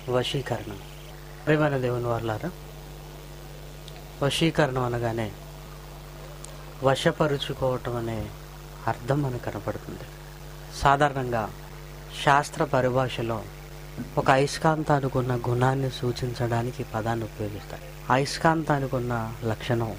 వశీకరణం ప్రేమైన దేవుని వాళ్ళారా వశీకరణం అనగానే వశపరుచుకోవటం అనే అర్థం మనకు కనపడుతుంది సాధారణంగా శాస్త్ర పరిభాషలో ఒక అయస్కాంతానికి ఉన్న గుణాన్ని సూచించడానికి ఈ పదాన్ని ఉపయోగిస్తారు అయస్కాంతానికి ఉన్న లక్షణం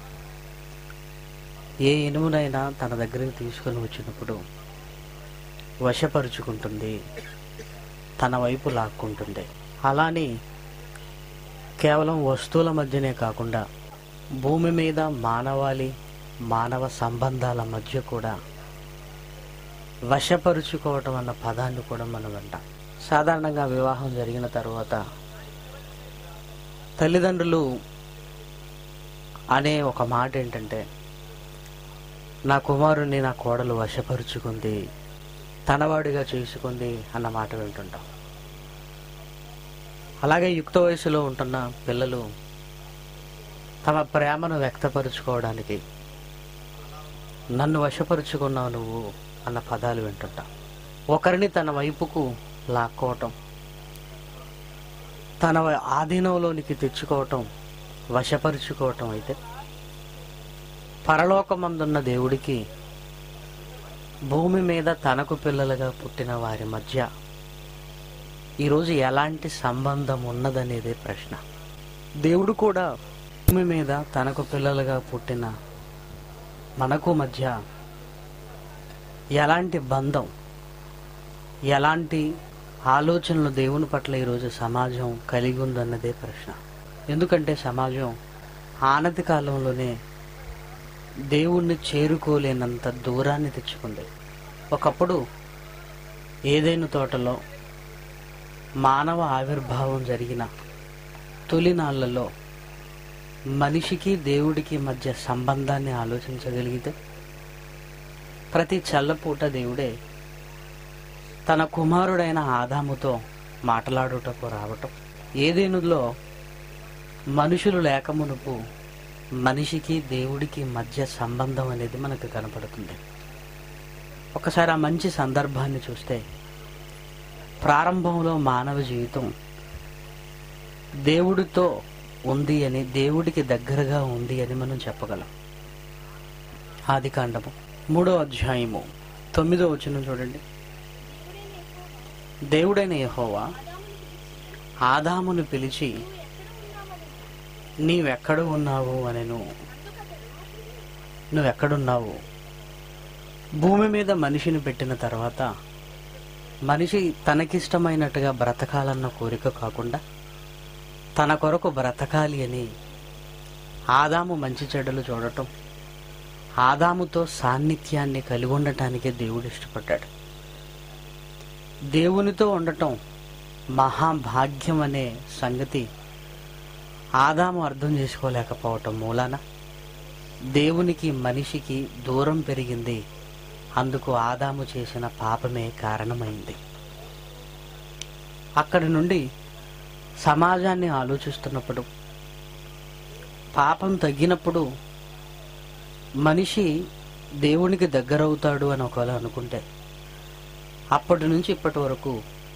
ఏ ఇనుమునైనా తన దగ్గరికి తీసుకొని వచ్చినప్పుడు వశపరుచుకుంటుంది తన వైపు లాక్కుంటుంది అలాని కేవలం వస్తువుల మధ్యనే కాకుండా భూమి మీద మానవాళి మానవ సంబంధాల మధ్య కూడా వశపరుచుకోవటం అన్న పదాన్ని కూడా మనం వింటాం సాధారణంగా వివాహం జరిగిన తర్వాత తల్లిదండ్రులు అనే ఒక మాట ఏంటంటే నా కుమారుణ్ణి నా కోడలు వశపరుచుకుంది తనవాడిగా చేసుకుంది అన్న మాట వింటుంటాం అలాగే యుక్త వయసులో ఉంటున్న పిల్లలు తమ ప్రేమను వ్యక్తపరుచుకోవడానికి నన్ను వశపరుచుకున్నావు నువ్వు అన్న పదాలు వింటుంటాం ఒకరిని తన వైపుకు లాక్కోవటం తన ఆధీనంలోనికి తెచ్చుకోవటం వశపరుచుకోవటం అయితే పరలోకమందున్న దేవుడికి భూమి మీద తనకు పిల్లలుగా పుట్టిన వారి మధ్య ఈరోజు ఎలాంటి సంబంధం ఉన్నదనేదే ప్రశ్న దేవుడు కూడా భూమి మీద తనకు పిల్లలుగా పుట్టిన మనకు మధ్య ఎలాంటి బంధం ఎలాంటి ఆలోచనలు దేవుని పట్ల ఈరోజు సమాజం కలిగి ఉందన్నదే ప్రశ్న ఎందుకంటే సమాజం ఆనతి కాలంలోనే దేవుణ్ణి చేరుకోలేనంత దూరాన్ని తెచ్చుకుంది ఒకప్పుడు ఏదైనా తోటలో మానవ ఆవిర్భావం జరిగిన తొలినాళ్లలో మనిషికి దేవుడికి మధ్య సంబంధాన్ని ఆలోచించగలిగితే ప్రతి చల్లపూట దేవుడే తన కుమారుడైన ఆదాముతో మాట్లాడుటకు రావటం ఏదేనులో మనుషులు లేకమునుపు మనిషికి దేవుడికి మధ్య సంబంధం అనేది మనకు కనపడుతుంది ఒకసారి ఆ మంచి సందర్భాన్ని చూస్తే ప్రారంభంలో మానవ జీవితం దేవుడితో ఉంది అని దేవుడికి దగ్గరగా ఉంది అని మనం చెప్పగలం ఆది కాండము మూడో అధ్యాయము తొమ్మిదో వచనం చూడండి దేవుడైన యెహోవా ఆదామును పిలిచి నీవెక్కడ ఉన్నావు అనెను నువ్వెక్కడున్నావు భూమి మీద మనిషిని పెట్టిన తర్వాత మనిషి తనకిష్టమైనట్టుగా బ్రతకాలన్న కోరిక కాకుండా తన కొరకు బ్రతకాలి అని ఆదాము మంచి చెడ్డలు చూడటం ఆదాముతో సాన్నిధ్యాన్ని కలిగి ఉండటానికే దేవుడు ఇష్టపడ్డాడు దేవునితో ఉండటం మహాభాగ్యం అనే సంగతి ఆదాము అర్థం చేసుకోలేకపోవటం మూలాన దేవునికి మనిషికి దూరం పెరిగింది అందుకు ఆదాము చేసిన పాపమే కారణమైంది అక్కడి నుండి సమాజాన్ని ఆలోచిస్తున్నప్పుడు పాపం తగ్గినప్పుడు మనిషి దేవునికి దగ్గరవుతాడు అని ఒకవేళ అనుకుంటే అప్పటి నుంచి ఇప్పటి వరకు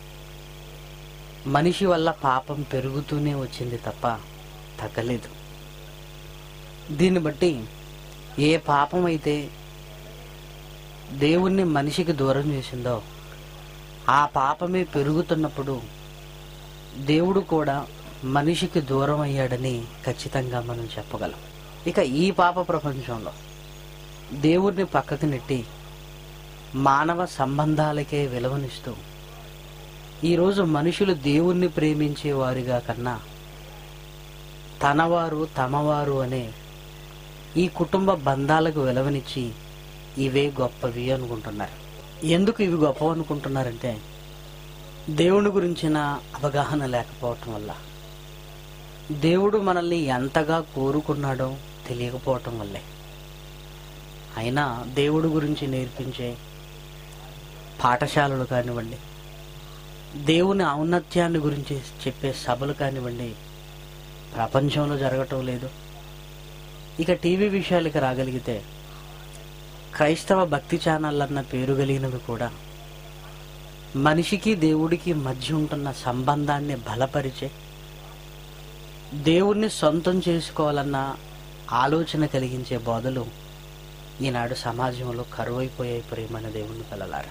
మనిషి వల్ల పాపం పెరుగుతూనే వచ్చింది తప్ప తగ్గలేదు దీన్ని బట్టి ఏ పాపం అయితే దేవుణ్ణి మనిషికి దూరం చేసిందో ఆ పాపమే పెరుగుతున్నప్పుడు దేవుడు కూడా మనిషికి దూరం అయ్యాడని ఖచ్చితంగా మనం చెప్పగలం ఇక ఈ పాప ప్రపంచంలో దేవుడిని పక్కకు నెట్టి మానవ సంబంధాలకే విలువనిస్తూ ఈరోజు మనుషులు దేవుణ్ణి ప్రేమించే వారిగా కన్నా తనవారు తమవారు అనే ఈ కుటుంబ బంధాలకు విలువనిచ్చి ఇవే గొప్పవి అనుకుంటున్నారు ఎందుకు ఇవి గొప్పవి అనుకుంటున్నారంటే దేవుని గురించిన అవగాహన లేకపోవటం వల్ల దేవుడు మనల్ని ఎంతగా కోరుకున్నాడో తెలియకపోవటం వల్లే అయినా దేవుడి గురించి నేర్పించే పాఠశాలలు కానివ్వండి దేవుని ఔన్నత్యాన్ని గురించి చెప్పే సభలు కానివ్వండి ప్రపంచంలో జరగటం లేదు ఇక టీవీ విషయాలకి రాగలిగితే క్రైస్తవ భక్తి ఛానల్ అన్న పేరు కలిగినవి కూడా మనిషికి దేవుడికి మధ్య ఉంటున్న సంబంధాన్ని బలపరిచే దేవుణ్ణి సొంతం చేసుకోవాలన్న ఆలోచన కలిగించే బోధలు ఈనాడు సమాజంలో కరువైపోయాయి ప్రేమైన దేవుని పిల్లలారా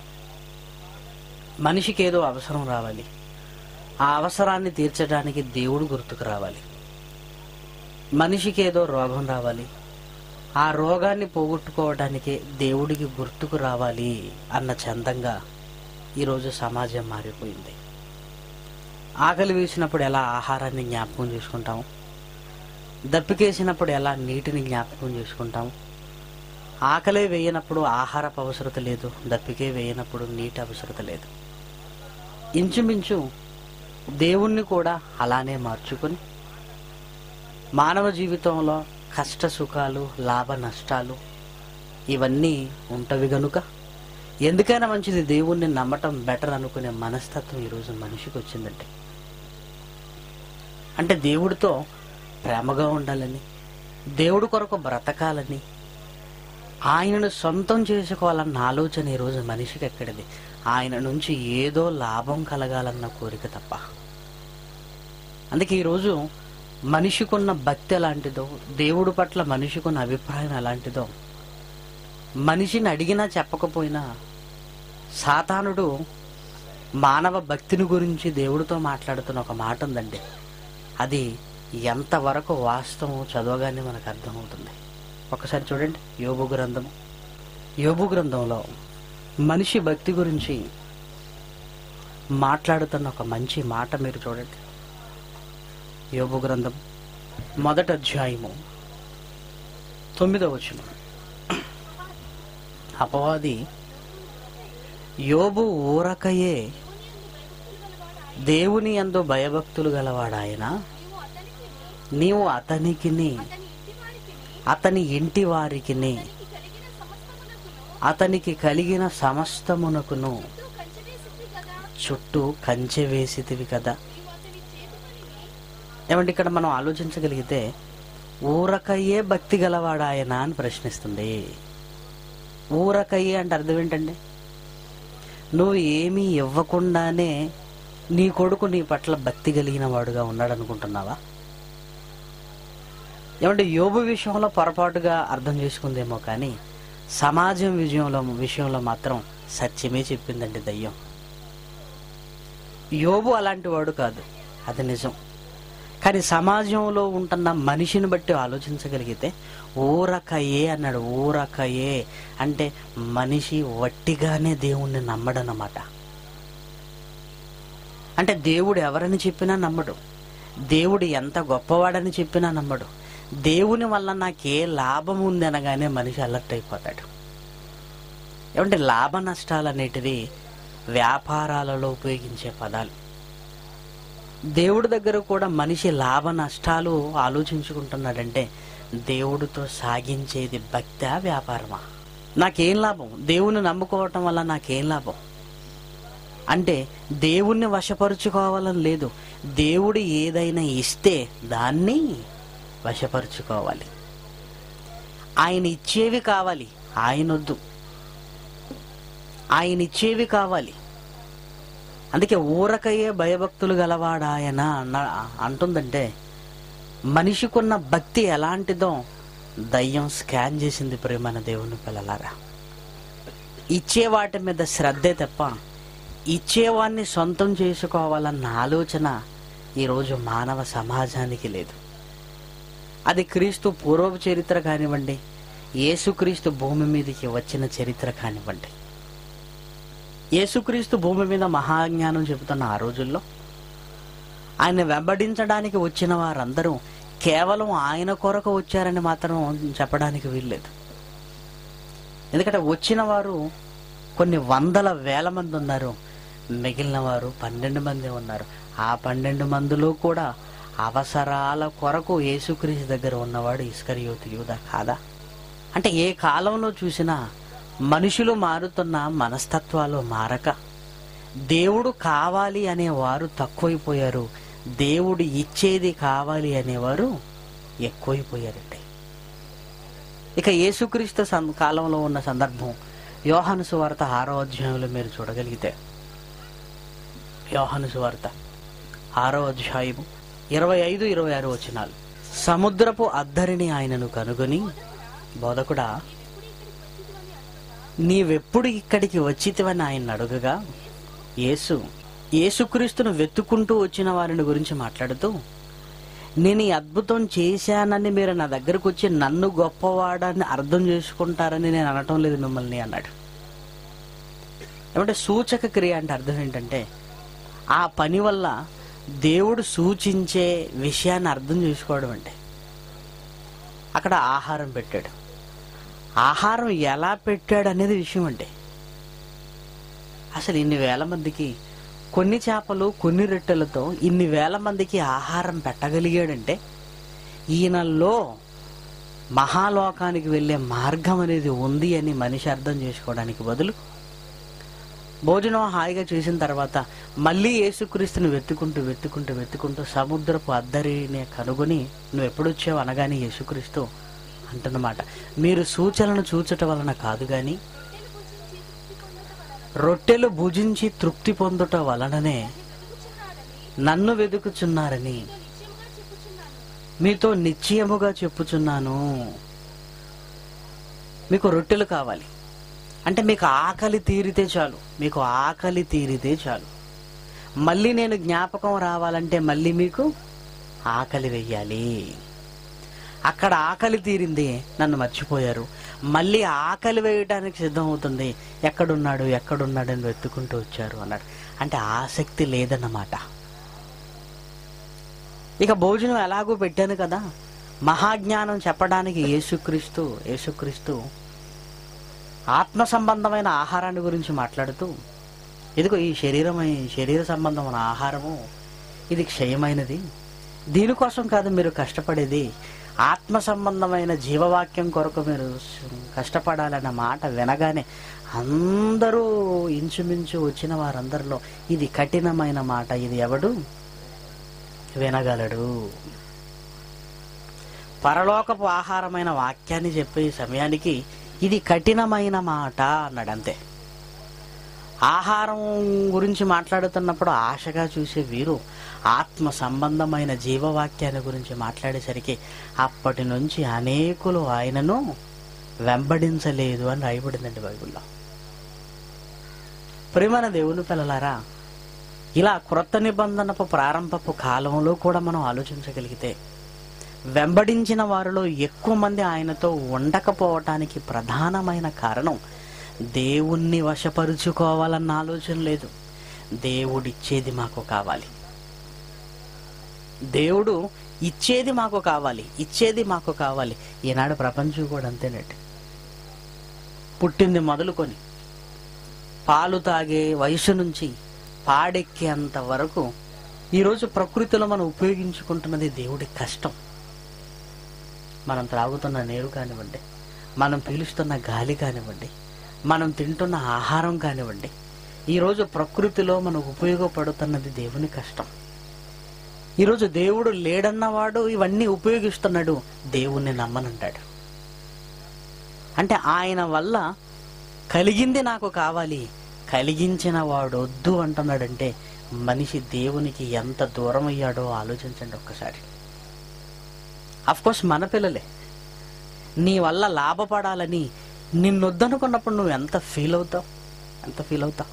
మనిషికి ఏదో అవసరం రావాలి ఆ అవసరాన్ని తీర్చడానికి దేవుడు గుర్తుకు రావాలి మనిషికి ఏదో రోగం రావాలి ఆ రోగాన్ని పోగొట్టుకోవడానికి దేవుడికి గుర్తుకు రావాలి అన్న చందంగా ఈరోజు సమాజం మారిపోయింది ఆకలి వేసినప్పుడు ఎలా ఆహారాన్ని జ్ఞాపకం చేసుకుంటాం దప్పికేసినప్పుడు ఎలా నీటిని జ్ఞాపకం చేసుకుంటాం ఆకలే వేయనప్పుడు ఆహారపు అవసరత లేదు దప్పికే వేయనప్పుడు నీటి అవసరత లేదు ఇంచుమించు దేవుణ్ణి కూడా అలానే మార్చుకొని మానవ జీవితంలో కష్ట సుఖాలు లాభ నష్టాలు ఇవన్నీ ఉంటవి గనుక ఎందుకైనా మంచిది దేవుణ్ణి నమ్మటం బెటర్ అనుకునే మనస్తత్వం ఈరోజు మనిషికి వచ్చిందంటే అంటే దేవుడితో ప్రేమగా ఉండాలని దేవుడి కొరకు బ్రతకాలని ఆయనను సొంతం చేసుకోవాలన్న ఆలోచన ఈరోజు మనిషికి ఎక్కడిది ఆయన నుంచి ఏదో లాభం కలగాలన్న కోరిక తప్ప అందుకే ఈరోజు మనిషికున్న భక్తి ఎలాంటిదో దేవుడి పట్ల మనిషికున్న అభిప్రాయం ఎలాంటిదో మనిషిని అడిగినా చెప్పకపోయినా సాతానుడు మానవ భక్తిని గురించి దేవుడితో మాట్లాడుతున్న ఒక మాట ఉందండి అది ఎంతవరకు వాస్తవం చదవగానే మనకు అర్థమవుతుంది ఒకసారి చూడండి యోబు గ్రంథం యోబు గ్రంథంలో మనిషి భక్తి గురించి మాట్లాడుతున్న ఒక మంచి మాట మీరు చూడండి యోబు గ్రంథం మొదటి అధ్యాయము తొమ్మిదవ వచనం అపవాది యోబు ఊరకయే దేవుని యందు భయభక్తులు గలవాడాయన నీవు అతనికిని అతని ఇంటి వారికిని అతనికి కలిగిన సమస్తమునకును చుట్టూ కంచె వేసితివి కదా ఏమంటే ఇక్కడ మనం ఆలోచించగలిగితే ఊరకయ్యే భక్తి గలవాడాయన అని ప్రశ్నిస్తుంది ఊరకయ్యే అంటే అర్థం ఏంటండి నువ్వు ఏమీ ఇవ్వకుండానే నీ కొడుకు నీ పట్ల భక్తి కలిగిన వాడుగా ఉన్నాడు అనుకుంటున్నావా ఏమంటే యోబు విషయంలో పొరపాటుగా అర్థం చేసుకుందేమో కానీ సమాజం విజయంలో విషయంలో మాత్రం సత్యమే చెప్పిందండి దయ్యం యోబు అలాంటి వాడు కాదు అది నిజం కానీ సమాజంలో ఉంటున్న మనిషిని బట్టి ఆలోచించగలిగితే ఊరకయే అన్నాడు ఊరకయే అంటే మనిషి వట్టిగానే దేవుణ్ణి నమ్మడనమాట అంటే దేవుడు ఎవరని చెప్పినా నమ్మడు దేవుడు ఎంత గొప్పవాడని చెప్పినా నమ్మడు దేవుని వల్ల నాకే లాభం ఉంది అనగానే మనిషి అలర్ట్ అయిపోతాడు ఏమంటే లాభ నష్టాలు అనేటివి వ్యాపారాలలో ఉపయోగించే పదాలు దేవుడి దగ్గర కూడా మనిషి లాభ నష్టాలు ఆలోచించుకుంటున్నాడంటే దేవుడితో సాగించేది భక్తా వ్యాపారమా నాకేం లాభం దేవుని నమ్ముకోవటం వల్ల నాకేం లాభం అంటే దేవుణ్ణి వశపరుచుకోవాలని లేదు దేవుడు ఏదైనా ఇస్తే దాన్ని వశపరుచుకోవాలి ఆయన ఇచ్చేవి కావాలి ఆయన వద్దు ఆయన ఇచ్చేవి కావాలి అందుకే ఊరకయ్యే భయభక్తులు గలవాడాయన అన్న అంటుందంటే మనిషికున్న భక్తి ఎలాంటిదో దయ్యం స్కాన్ చేసింది ప్రేమైన దేవుని పిల్లలారా ఇచ్చే వాటి మీద శ్రద్ధే తప్ప ఇచ్చేవాడిని సొంతం చేసుకోవాలన్న ఆలోచన ఈరోజు మానవ సమాజానికి లేదు అది క్రీస్తు పూర్వపు చరిత్ర కానివ్వండి యేసుక్రీస్తు భూమి మీదకి వచ్చిన చరిత్ర కానివ్వండి యేసుక్రీస్తు భూమి మీద మహాజ్ఞానం చెబుతున్న ఆ రోజుల్లో ఆయన వెంబడించడానికి వచ్చిన వారందరూ కేవలం ఆయన కొరకు వచ్చారని మాత్రం చెప్పడానికి వీల్లేదు ఎందుకంటే వచ్చిన వారు కొన్ని వందల వేల మంది ఉన్నారు మిగిలిన వారు పన్నెండు మంది ఉన్నారు ఆ పన్నెండు మందిలో కూడా అవసరాల కొరకు యేసుక్రీస్తు దగ్గర ఉన్నవాడు ఇస్కరియోతు యూద కాదా అంటే ఏ కాలంలో చూసినా మనుషులు మారుతున్న మనస్తత్వాలు మారక దేవుడు కావాలి అనేవారు తక్కువైపోయారు దేవుడు ఇచ్చేది కావాలి అనేవారు ఎక్కువైపోయారండి ఇక యేసుక్రీస్తు సం- కాలంలో ఉన్న సందర్భం యోహాను సువార్త ఆరో అధ్యాయంలో మీరు చూడగలిగితే యోహాను సువార్త ఆరో అధ్యాయము ఇరవై ఐదు ఇరవై ఆరు వచనాలు సముద్రపు అద్దరిని ఆయనను కనుగొని బోధకుడా నీవెప్పుడు ఇక్కడికి వచ్చితివని ఆయన అడుగగా యేసు యేసుక్రీస్తును వెతుక్కుంటూ వచ్చిన వారిని గురించి మాట్లాడుతూ నేను ఈ అద్భుతం చేశానని మీరు నా దగ్గరకు వచ్చి నన్ను గొప్పవాడని అర్థం చేసుకుంటారని నేను అనటం లేదు మిమ్మల్ని అన్నాడు ఏమంటే సూచక క్రియ అంటే అర్థం ఏంటంటే ఆ పని వల్ల దేవుడు సూచించే విషయాన్ని అర్థం చేసుకోవడం అంటే అక్కడ ఆహారం పెట్టాడు ఆహారం ఎలా పెట్టాడు అనేది విషయం అంటే అసలు ఇన్ని వేల మందికి కొన్ని చేపలు కొన్ని రొట్టెలతో ఇన్ని వేల మందికి ఆహారం పెట్టగలిగాడంటే ఈయనలో మహాలోకానికి వెళ్ళే మార్గం అనేది ఉంది అని మనిషి అర్థం చేసుకోవడానికి బదులు భోజనం హాయిగా చేసిన తర్వాత మళ్ళీ యేసుక్రీస్తుని వెతుకుంటూ వెతుకుంటూ వెతుకుంటూ సముద్రపు అద్దరిని కనుగొని నువ్వు ఎప్పుడు వచ్చావు అనగానే యేసుక్రీస్తు అంటున్నమాట మీరు సూచనలను చూచటం వలన కాదు కానీ రొట్టెలు భుజించి తృప్తి పొందుట వలననే నన్ను వెతుకుచున్నారని మీతో నిశ్చయముగా చెప్పుచున్నాను మీకు రొట్టెలు కావాలి అంటే మీకు ఆకలి తీరితే చాలు మీకు ఆకలి తీరితే చాలు మళ్ళీ నేను జ్ఞాపకం రావాలంటే మళ్ళీ మీకు ఆకలి వెయ్యాలి అక్కడ ఆకలి తీరింది నన్ను మర్చిపోయారు మళ్ళీ ఆకలి వేయడానికి సిద్ధమవుతుంది ఎక్కడున్నాడు ఎక్కడున్నాడు అని వెతుకుంటూ వచ్చారు అన్నాడు అంటే ఆసక్తి లేదన్నమాట ఇక భోజనం ఎలాగో పెట్టాను కదా మహాజ్ఞానం చెప్పడానికి యేసుక్రీస్తు యేసుక్రీస్తు ఆత్మ సంబంధమైన ఆహారాన్ని గురించి మాట్లాడుతూ ఇదిగో ఈ శరీరమై శరీర సంబంధమైన ఆహారము ఇది క్షయమైనది దీనికోసం కాదు మీరు కష్టపడేది ఆత్మ సంబంధమైన జీవవాక్యం కొరకు మీరు కష్టపడాలన్న మాట వినగానే అందరూ ఇంచుమించు వచ్చిన వారందరిలో ఇది కఠినమైన మాట ఇది ఎవడు వినగలడు పరలోకపు ఆహారమైన వాక్యాన్ని చెప్పే సమయానికి ఇది కఠినమైన మాట అన్నాడు అంతే ఆహారం గురించి మాట్లాడుతున్నప్పుడు ఆశగా చూసే వీరు ఆత్మ సంబంధమైన జీవవాక్యాన్ని గురించి మాట్లాడేసరికి అప్పటి నుంచి అనేకులు ఆయనను వెంబడించలేదు అని రాయబడిందండి బైబిల్లో ప్రేమన దేవుని పిల్లలారా ఇలా క్రొత్త నిబంధనపు ప్రారంభపు కాలంలో కూడా మనం ఆలోచించగలిగితే వెంబడించిన వారిలో ఎక్కువ మంది ఆయనతో ఉండకపోవటానికి ప్రధానమైన కారణం దేవుణ్ణి వశపరుచుకోవాలన్న ఆలోచన లేదు దేవుడిచ్చేది మాకు కావాలి దేవుడు ఇచ్చేది మాకు కావాలి ఇచ్చేది మాకు కావాలి ఈనాడు ప్రపంచం కూడా అంతేనట్టు పుట్టింది మొదలుకొని పాలు తాగే వయసు నుంచి పాడెక్కేంత వరకు ఈరోజు ప్రకృతిలో మనం ఉపయోగించుకుంటున్నది దేవుడి కష్టం మనం త్రాగుతున్న నీరు కానివ్వండి మనం పీలుస్తున్న గాలి కానివ్వండి మనం తింటున్న ఆహారం కానివ్వండి ఈరోజు ప్రకృతిలో మనకు ఉపయోగపడుతున్నది దేవుని కష్టం ఈరోజు దేవుడు లేడన్నవాడు ఇవన్నీ ఉపయోగిస్తున్నాడు దేవుణ్ణి నమ్మనంటాడు అంటే ఆయన వల్ల కలిగింది నాకు కావాలి కలిగించిన వాడు వద్దు అంటున్నాడంటే మనిషి దేవునికి ఎంత దూరం అయ్యాడో ఆలోచించండి ఒక్కసారి కోర్స్ మన పిల్లలే నీ వల్ల లాభపడాలని నిన్నొద్దనుకున్నప్పుడు నువ్వు ఎంత ఫీల్ అవుతావు ఎంత ఫీల్ అవుతావు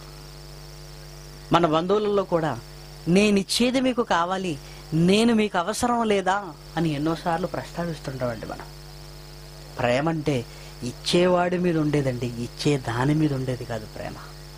మన బంధువులలో కూడా నేను ఇచ్చేది మీకు కావాలి నేను మీకు అవసరం లేదా అని ఎన్నోసార్లు ప్రస్తావిస్తుంటామండి మనం ప్రేమ అంటే ఇచ్చేవాడి మీద ఉండేదండి ఇచ్చే దాని మీద ఉండేది కాదు ప్రేమ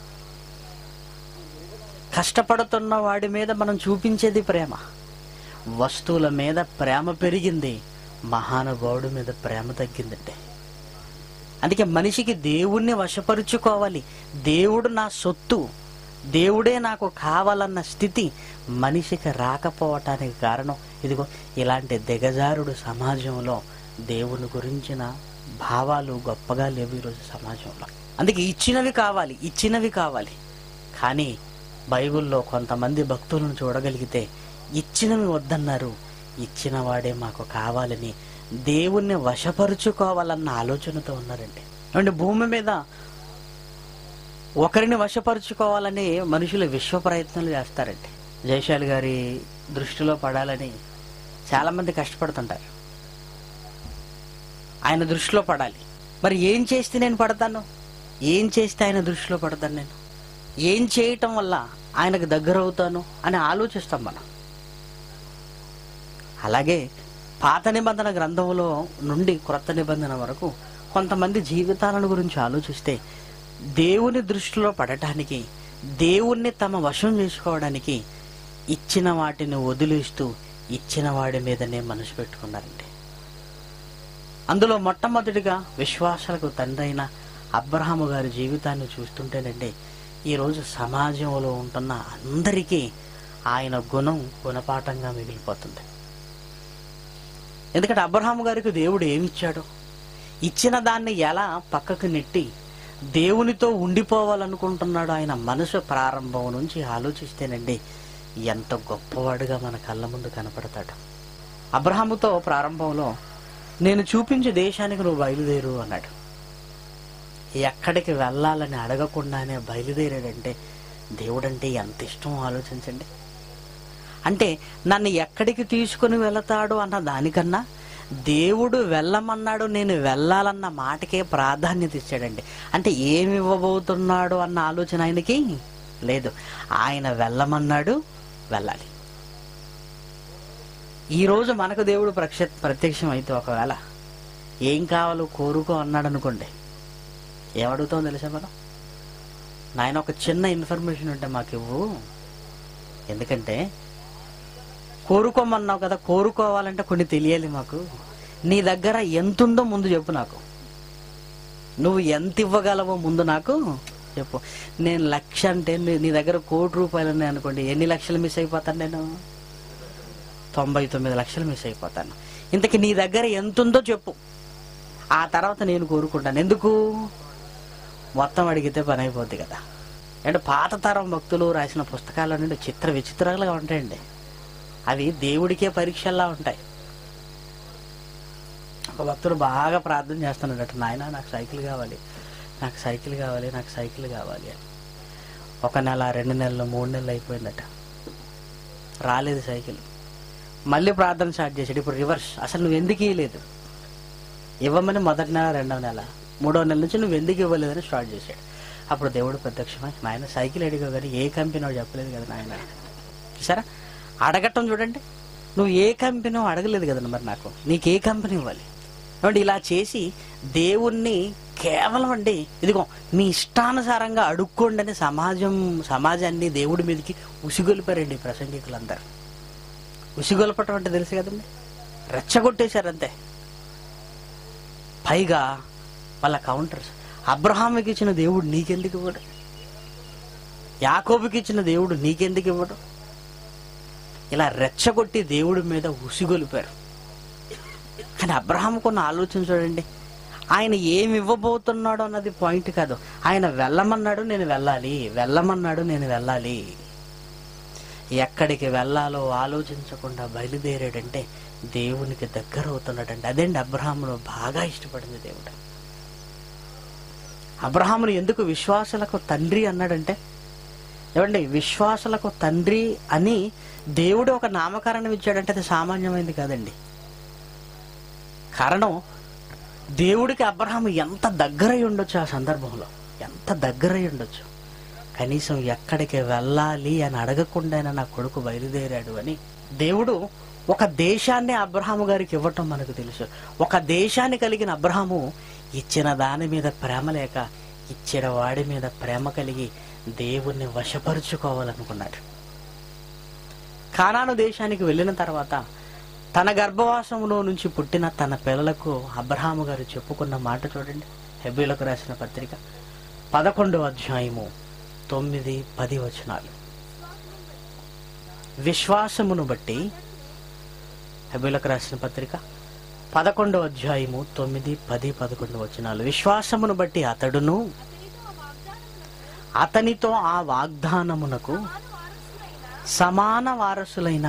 కష్టపడుతున్న వాడి మీద మనం చూపించేది ప్రేమ వస్తువుల మీద ప్రేమ పెరిగింది మహానుభావుడి మీద ప్రేమ తగ్గిందండి అందుకే మనిషికి దేవుణ్ణి వశపరుచుకోవాలి దేవుడు నా సొత్తు దేవుడే నాకు కావాలన్న స్థితి మనిషికి రాకపోవటానికి కారణం ఇదిగో ఇలాంటి దిగజారుడు సమాజంలో దేవుని గురించిన భావాలు గొప్పగా లేవు ఈరోజు సమాజంలో అందుకే ఇచ్చినవి కావాలి ఇచ్చినవి కావాలి కానీ బైబిల్లో కొంతమంది భక్తులను చూడగలిగితే ఇచ్చినవి వద్దన్నారు ఇచ్చిన వాడే మాకు కావాలని దేవుణ్ణి వశపరుచుకోవాలన్న ఆలోచనతో ఉన్నారండి అంటే భూమి మీద ఒకరిని వశపరుచుకోవాలని మనుషులు విశ్వ ప్రయత్నాలు చేస్తారండి జయశాలి గారి దృష్టిలో పడాలని చాలా మంది కష్టపడుతుంటారు ఆయన దృష్టిలో పడాలి మరి ఏం చేస్తే నేను పడతాను ఏం చేస్తే ఆయన దృష్టిలో పడతాను నేను ఏం చేయటం వల్ల ఆయనకు దగ్గర అవుతాను అని ఆలోచిస్తాం మనం అలాగే పాత నిబంధన గ్రంథంలో నుండి క్రొత్త నిబంధన వరకు కొంతమంది జీవితాలను గురించి ఆలోచిస్తే దేవుని దృష్టిలో పడటానికి దేవుణ్ణి తమ వశం చేసుకోవడానికి ఇచ్చిన వాటిని వదిలేస్తూ ఇచ్చిన వాడి మీదనే మనసు పెట్టుకున్నారండి అందులో మొట్టమొదటిగా విశ్వాసాలకు తండ్రి అయిన అబ్రహాము గారి జీవితాన్ని చూస్తుంటేనండి ఈరోజు సమాజంలో ఉంటున్న అందరికీ ఆయన గుణం గుణపాఠంగా మిగిలిపోతుంది ఎందుకంటే అబ్రహాము గారికి దేవుడు ఏమిచ్చాడు ఇచ్చిన దాన్ని ఎలా పక్కకు నెట్టి దేవునితో ఉండిపోవాలనుకుంటున్నాడు ఆయన మనసు ప్రారంభం నుంచి ఆలోచిస్తేనండి ఎంత గొప్పవాడుగా మన కళ్ళ ముందు కనపడతాడు అబ్రహాముతో ప్రారంభంలో నేను చూపించే దేశానికి నువ్వు బయలుదేరు అన్నాడు ఎక్కడికి వెళ్ళాలని అడగకుండానే బయలుదేరాడంటే దేవుడంటే ఎంత ఇష్టం ఆలోచించండి అంటే నన్ను ఎక్కడికి తీసుకుని వెళతాడు అన్న దానికన్నా దేవుడు వెళ్ళమన్నాడు నేను వెళ్ళాలన్న మాటకే ప్రాధాన్యత ఇచ్చాడండి అంటే ఏమి ఇవ్వబోతున్నాడు అన్న ఆలోచన ఆయనకి లేదు ఆయన వెళ్ళమన్నాడు వెళ్ళాలి ఈరోజు మనకు దేవుడు ప్రక్ష ప్రత్యక్షం అయితే ఒకవేళ ఏం కావాలో కోరుకో అన్నాడు అనుకోండి ఏమడుగుతాం తెలుసా మనం నాయన ఒక చిన్న ఇన్ఫర్మేషన్ ఉంటే మాకు ఇవ్వు ఎందుకంటే కోరుకోమన్నావు కదా కోరుకోవాలంటే కొన్ని తెలియాలి మాకు నీ దగ్గర ఎంత ఉందో ముందు చెప్పు నాకు నువ్వు ఎంత ఇవ్వగలవో ముందు నాకు చెప్పు నేను లక్ష అంటే నీ- నీ దగ్గర కోటి రూపాయలు ఉన్నాయి అనుకోండి ఎన్ని లక్షలు మిస్ అయిపోతాను నేను తొంభై తొమ్మిది లక్షలు మిస్ అయిపోతాను ఇంతకి నీ దగ్గర ఎంత ఉందో చెప్పు ఆ తర్వాత నేను కోరుకుంటాను ఎందుకు మొత్తం అడిగితే పని అయిపోద్ది కదా అంటే పాత తరం భక్తులు రాసిన పుస్తకాల నుండి చిత్ర విచిత్రాలుగా ఉంటాయండి అవి దేవుడికే పరీక్షల్లా ఉంటాయి ఒక భక్తుడు బాగా ప్రార్థన చేస్తున్నాడట నాయన నాకు సైకిల్ కావాలి నాకు సైకిల్ కావాలి నాకు సైకిల్ కావాలి అని ఒక నెల రెండు నెలలు మూడు నెలలు అయిపోయిందట రాలేదు సైకిల్ మళ్ళీ ప్రార్థన స్టార్ట్ చేశాడు ఇప్పుడు రివర్స్ అసలు నువ్వు ఎందుకు ఇవ్వలేదు ఇవ్వమని మొదటి నెల రెండవ నెల మూడవ నెల నుంచి నువ్వు ఎందుకు ఇవ్వలేదని స్టార్ట్ చేశాడు అప్పుడు దేవుడు ప్రత్యక్షమై నాయన సైకిల్ అడిగా కానీ ఏ కంపెనీ వాడు చెప్పలేదు కదా నాయన చూసారా అడగటం చూడండి నువ్వు ఏ కంపెనీ అడగలేదు కదండి మరి నాకు నీకు ఏ కంపెనీ ఇవ్వాలి ఏమండి ఇలా చేసి దేవుణ్ణి కేవలం అండి ఇదిగో మీ ఇష్టానుసారంగా అడుక్కోండి అని సమాజం సమాజాన్ని దేవుడి మీదకి ఉసిగొలిపారండి ఈ ప్రసంగికులందరూ ఉసిగొలపటం అంటే తెలుసు కదండి రెచ్చగొట్టేశారు అంతే పైగా వాళ్ళ కౌంటర్స్ అబ్రహాంకి ఇచ్చిన దేవుడు నీకెందుకు ఇవ్వడు యాకోబుకి ఇచ్చిన దేవుడు నీకెందుకు ఇవ్వడు ఇలా రెచ్చగొట్టి దేవుడి మీద ఉసిగొలిపారు కానీ అబ్రహాంకున్న ఆలోచన చూడండి ఆయన ఏమి ఇవ్వబోతున్నాడు అన్నది పాయింట్ కాదు ఆయన వెళ్ళమన్నాడు నేను వెళ్ళాలి వెళ్ళమన్నాడు నేను వెళ్ళాలి ఎక్కడికి వెళ్ళాలో ఆలోచించకుండా బయలుదేరాడంటే దేవునికి దగ్గర అవుతున్నాడంటే అదేంటి అబ్రహామును బాగా ఇష్టపడింది దేవుడు అబ్రహామును ఎందుకు విశ్వాసులకు తండ్రి అన్నాడంటే ఏమండి విశ్వాసులకు తండ్రి అని దేవుడు ఒక నామకరణం ఇచ్చాడంటే అది సామాన్యమైనది కాదండి కారణం దేవుడికి అబ్రహాము ఎంత దగ్గరై ఉండొచ్చు ఆ సందర్భంలో ఎంత దగ్గరై ఉండొచ్చు కనీసం ఎక్కడికి వెళ్ళాలి అని అడగకుండా నా కొడుకు బయలుదేరాడు అని దేవుడు ఒక దేశాన్ని అబ్రహాము గారికి ఇవ్వటం మనకు తెలుసు ఒక దేశాన్ని కలిగిన అబ్రహాము ఇచ్చిన దాని మీద ప్రేమ లేక ఇచ్చిన వాడి మీద ప్రేమ కలిగి దేవుణ్ణి వశపరుచుకోవాలనుకున్నాడు కానాను దేశానికి వెళ్ళిన తర్వాత తన గర్భవాసంలో నుంచి పుట్టిన తన పిల్లలకు అబ్రహాము గారు చెప్పుకున్న మాట చూడండి హెబీలకు రాసిన పత్రిక పదకొండో అధ్యాయము తొమ్మిది పది వచనాలు విశ్వాసమును బట్టి హెబీలకు రాసిన పత్రిక పదకొండో అధ్యాయము తొమ్మిది పది పదకొండు వచనాలు విశ్వాసమును బట్టి అతడును అతనితో ఆ వాగ్దానమునకు సమాన వారసులైన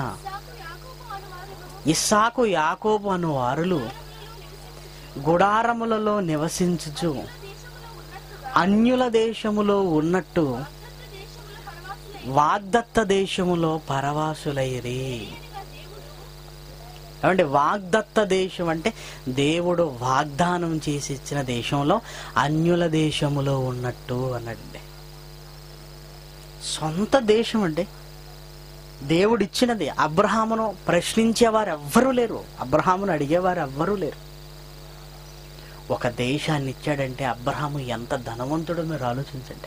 ఇస్సాకు యాకోబు అను వారులు గుడారములలో నివసించుచు అన్యుల దేశములో ఉన్నట్టు వాగ్దత్త దేశములో పరవాసులైరి ఏమంటే వాగ్దత్త దేశం అంటే దేవుడు వాగ్దానం చేసి ఇచ్చిన దేశంలో అన్యుల దేశములో ఉన్నట్టు అన్నాడండి సొంత దేశం అండి దేవుడు ఇచ్చినది అబ్రహామును ప్రశ్నించేవారు ఎవ్వరూ లేరు అబ్రహామును అడిగేవారు ఎవ్వరూ లేరు ఒక దేశాన్ని ఇచ్చాడంటే అబ్రహాము ఎంత ధనవంతుడో మీరు ఆలోచించండి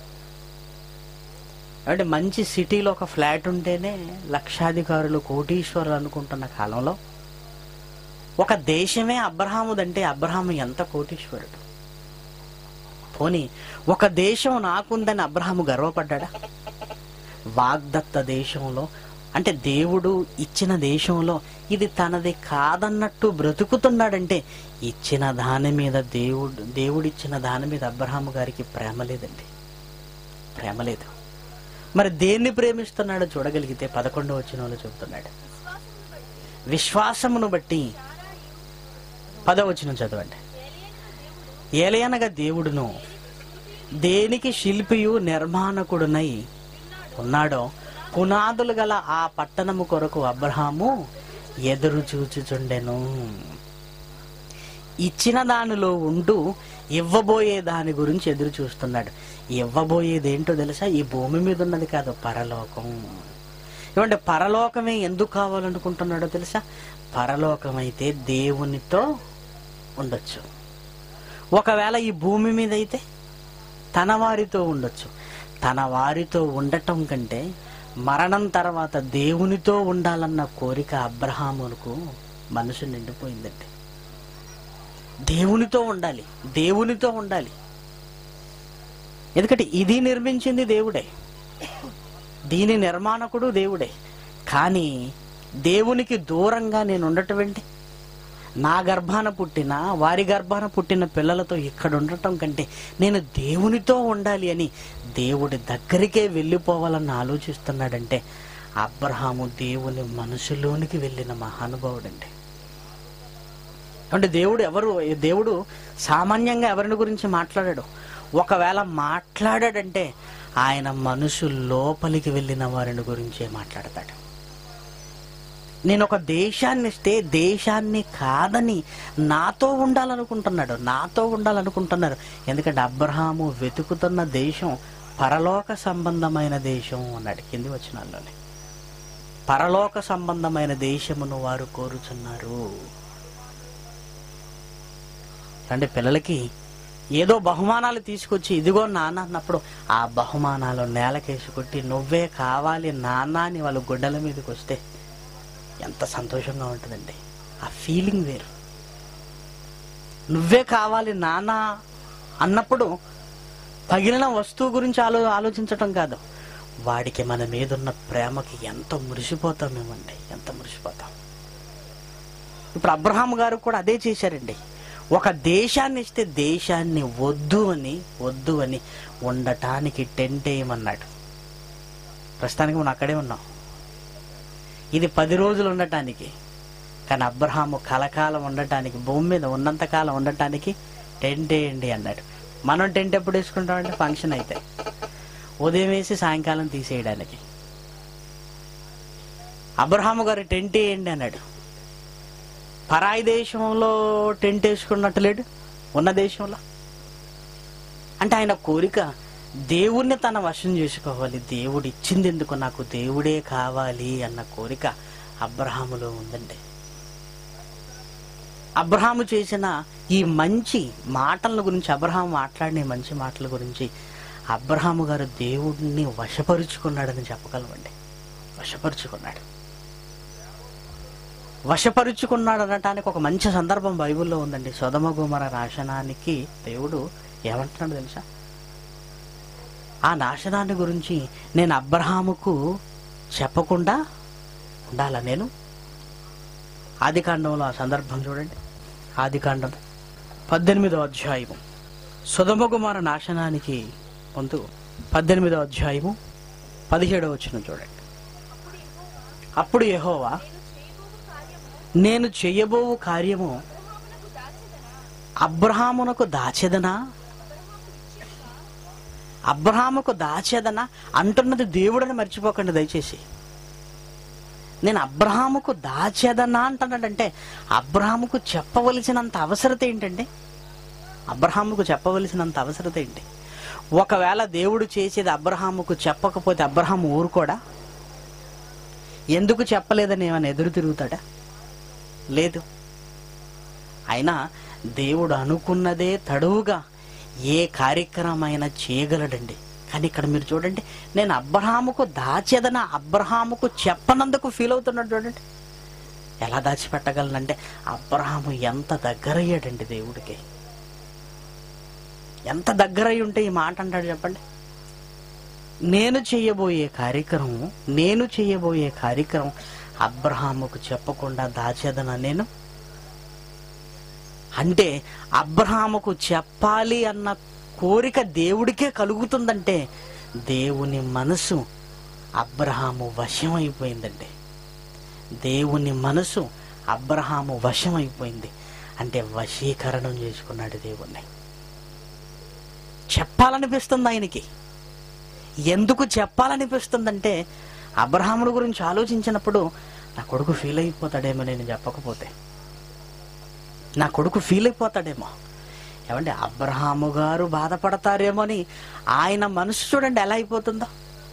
అంటే మంచి సిటీలో ఒక ఫ్లాట్ ఉంటేనే లక్షాధికారులు కోటీశ్వరులు అనుకుంటున్న కాలంలో ఒక దేశమే అబ్రహాముదంటే అబ్రహాము ఎంత కోటీశ్వరుడు పోనీ ఒక దేశం నాకుందని అబ్రహాము గర్వపడ్డా వాగ్దత్త దేశంలో అంటే దేవుడు ఇచ్చిన దేశంలో ఇది తనది కాదన్నట్టు బ్రతుకుతున్నాడంటే ఇచ్చిన దాని మీద దేవుడు దేవుడిచ్చిన దాని మీద అబ్రహాము గారికి ప్రేమ లేదండి ప్రేమ లేదు మరి దేన్ని ప్రేమిస్తున్నాడో చూడగలిగితే పదకొండవ వచ్చిన వాళ్ళు చెబుతున్నాడు విశ్వాసమును బట్టి పదవచనం చదవండి ఏలయనగా దేవుడును దేనికి శిల్పియు నిర్మాణకుడునై ఉన్నాడో పునాదులు గల ఆ పట్టణము కొరకు అబ్రహాము ఎదురు చూచుచుండెను ఇచ్చిన దానిలో ఉంటూ ఇవ్వబోయే దాని గురించి ఎదురు చూస్తున్నాడు ఇవ్వబోయేది ఏంటో తెలుసా ఈ భూమి మీద ఉన్నది కాదు పరలోకం ఏమంటే పరలోకమే ఎందుకు కావాలనుకుంటున్నాడో తెలుసా పరలోకం అయితే దేవునితో ఉండొచ్చు ఒకవేళ ఈ భూమి మీద అయితే తన వారితో ఉండొచ్చు తన వారితో ఉండటం కంటే మరణం తర్వాత దేవునితో ఉండాలన్న కోరిక అబ్రహామునకు మనసు నిండిపోయిందండి దేవునితో ఉండాలి దేవునితో ఉండాలి ఎందుకంటే ఇది నిర్మించింది దేవుడే దీని నిర్మాణకుడు దేవుడే కానీ దేవునికి దూరంగా నేను ఉండటం ఏంటి నా గర్భాన పుట్టిన వారి గర్భాన పుట్టిన పిల్లలతో ఇక్కడ ఉండటం కంటే నేను దేవునితో ఉండాలి అని దేవుడి దగ్గరికే వెళ్ళిపోవాలని ఆలోచిస్తున్నాడంటే అబ్రహాము దేవుని మనసులోనికి వెళ్ళిన మహానుభావుడండి అంటే దేవుడు ఎవరు దేవుడు సామాన్యంగా ఎవరిని గురించి మాట్లాడాడు ఒకవేళ మాట్లాడాడంటే ఆయన మనసు లోపలికి వెళ్ళిన వారిని గురించే మాట్లాడతాడు నేను ఒక దేశాన్ని ఇస్తే దేశాన్ని కాదని నాతో ఉండాలనుకుంటున్నాడు నాతో ఉండాలనుకుంటున్నారు ఎందుకంటే అబ్రహాము వెతుకుతున్న దేశం పరలోక సంబంధమైన దేశం అన్నాడు కింది వచనాల్లోనే పరలోక సంబంధమైన దేశమును వారు కోరుచున్నారు అంటే పిల్లలకి ఏదో బహుమానాలు తీసుకొచ్చి ఇదిగో నాన్న అన్నప్పుడు ఆ బహుమానాలు నేలకేసి కొట్టి నువ్వే కావాలి నాన్న అని వాళ్ళు గుడ్డల మీదకి వస్తే ఎంత సంతోషంగా ఉంటుందండి ఆ ఫీలింగ్ వేరు నువ్వే కావాలి నాన్న అన్నప్పుడు పగిలిన వస్తువు గురించి ఆలో ఆలోచించటం కాదు వాడికి మన మీద ఉన్న ప్రేమకి ఎంత మురిసిపోతాం మేమండి ఎంత మురిసిపోతాం ఇప్పుడు అబ్రహాం గారు కూడా అదే చేశారండి ఒక దేశాన్ని ఇస్తే దేశాన్ని వద్దు అని వద్దు అని ఉండటానికి టెంట్ వేయమన్నాడు ప్రస్తుతానికి మనం అక్కడే ఉన్నాం ఇది పది రోజులు ఉండటానికి కానీ అబ్రహాము కలకాలం ఉండటానికి భూమి మీద ఉన్నంతకాలం ఉండటానికి టెంట్ వేయండి అన్నాడు మనం టెంట్ ఎప్పుడు వేసుకుంటామంటే ఫంక్షన్ అయితే ఉదయం వేసి సాయంకాలం తీసేయడానికి అబ్రహాము గారు టెంట్ వేయండి అన్నాడు పరాయి దేశంలో టెంట్ వేసుకున్నట్టు లేడు ఉన్న దేశంలో అంటే ఆయన కోరిక దేవుణ్ణి తన వశం చేసుకోవాలి దేవుడు ఇచ్చింది ఎందుకు నాకు దేవుడే కావాలి అన్న కోరిక అబ్రహాములో ఉందండి అబ్రహాము చేసిన ఈ మంచి మాటల గురించి అబ్రహాము మాట్లాడిన ఈ మంచి మాటల గురించి అబ్రహాము గారు దేవుడిని వశపరుచుకున్నాడని చెప్పగలమండి వశపరుచుకున్నాడు వశపరుచుకున్నాడు అనటానికి ఒక మంచి సందర్భం బైబిల్లో ఉందండి సొదమ గుమర నాశనానికి దేవుడు ఏమంటున్నాడు తెలుసా ఆ నాశనాన్ని గురించి నేను అబ్రహాముకు చెప్పకుండా ఉండాలా నేను ఆది కాండంలో ఆ సందర్భం చూడండి ఆది కాండం పద్దెనిమిదో అధ్యాయము సుధమకుమార నాశనానికి ముందు పద్దెనిమిదో అధ్యాయము పదిహేడవ వచ్చిన చూడండి అప్పుడు యెహోవా నేను చెయ్యబోవు కార్యము అబ్రహామునకు దాచెదనా అబ్రహాముకు దాచేదనా అంటున్నది దేవుడని మర్చిపోకండి దయచేసి నేను అబ్రహాముకు దాచేదనా అంటున్నాడంటే అబ్రహాముకు చెప్పవలసినంత అవసరత ఏంటండి అబ్రహాముకు చెప్పవలసినంత అవసరత ఏంటి ఒకవేళ దేవుడు చేసేది అబ్రహాముకు చెప్పకపోతే అబ్రహాము ఊరుకోడా ఎందుకు చెప్పలేదని ఏమైనా ఎదురు తిరుగుతాడా లేదు అయినా దేవుడు అనుకున్నదే తడువుగా ఏ కార్యక్రమం అయినా చేయగలడండి కానీ ఇక్కడ మీరు చూడండి నేను అబ్రహాముకు దాచేదన అబ్రహాముకు చెప్పనందుకు ఫీల్ అవుతున్నాడు చూడండి ఎలా దాచిపెట్టగలనంటే అబ్రహాము ఎంత దగ్గరయ్యాడండి దేవుడికి ఎంత దగ్గరై ఉంటే ఈ మాట అంటాడు చెప్పండి నేను చేయబోయే కార్యక్రమం నేను చేయబోయే కార్యక్రమం అబ్రహాముకు చెప్పకుండా దాచేదన నేను అంటే అబ్రహాముకు చెప్పాలి అన్న కోరిక దేవుడికే కలుగుతుందంటే దేవుని మనసు అబ్రహాము వశమైపోయిందండి దేవుని మనసు అబ్రహాము వశమైపోయింది అంటే వశీకరణం చేసుకున్నాడు దేవుణ్ణి చెప్పాలనిపిస్తుంది ఆయనకి ఎందుకు చెప్పాలనిపిస్తుందంటే అబ్రహాముడు గురించి ఆలోచించినప్పుడు నా కొడుకు ఫీల్ అయిపోతాడేమో నేను చెప్పకపోతే నా కొడుకు ఫీల్ అయిపోతాడేమో ఏమంటే అబ్రహాము గారు బాధపడతారేమో అని ఆయన మనసు చూడండి ఎలా అయిపోతుందో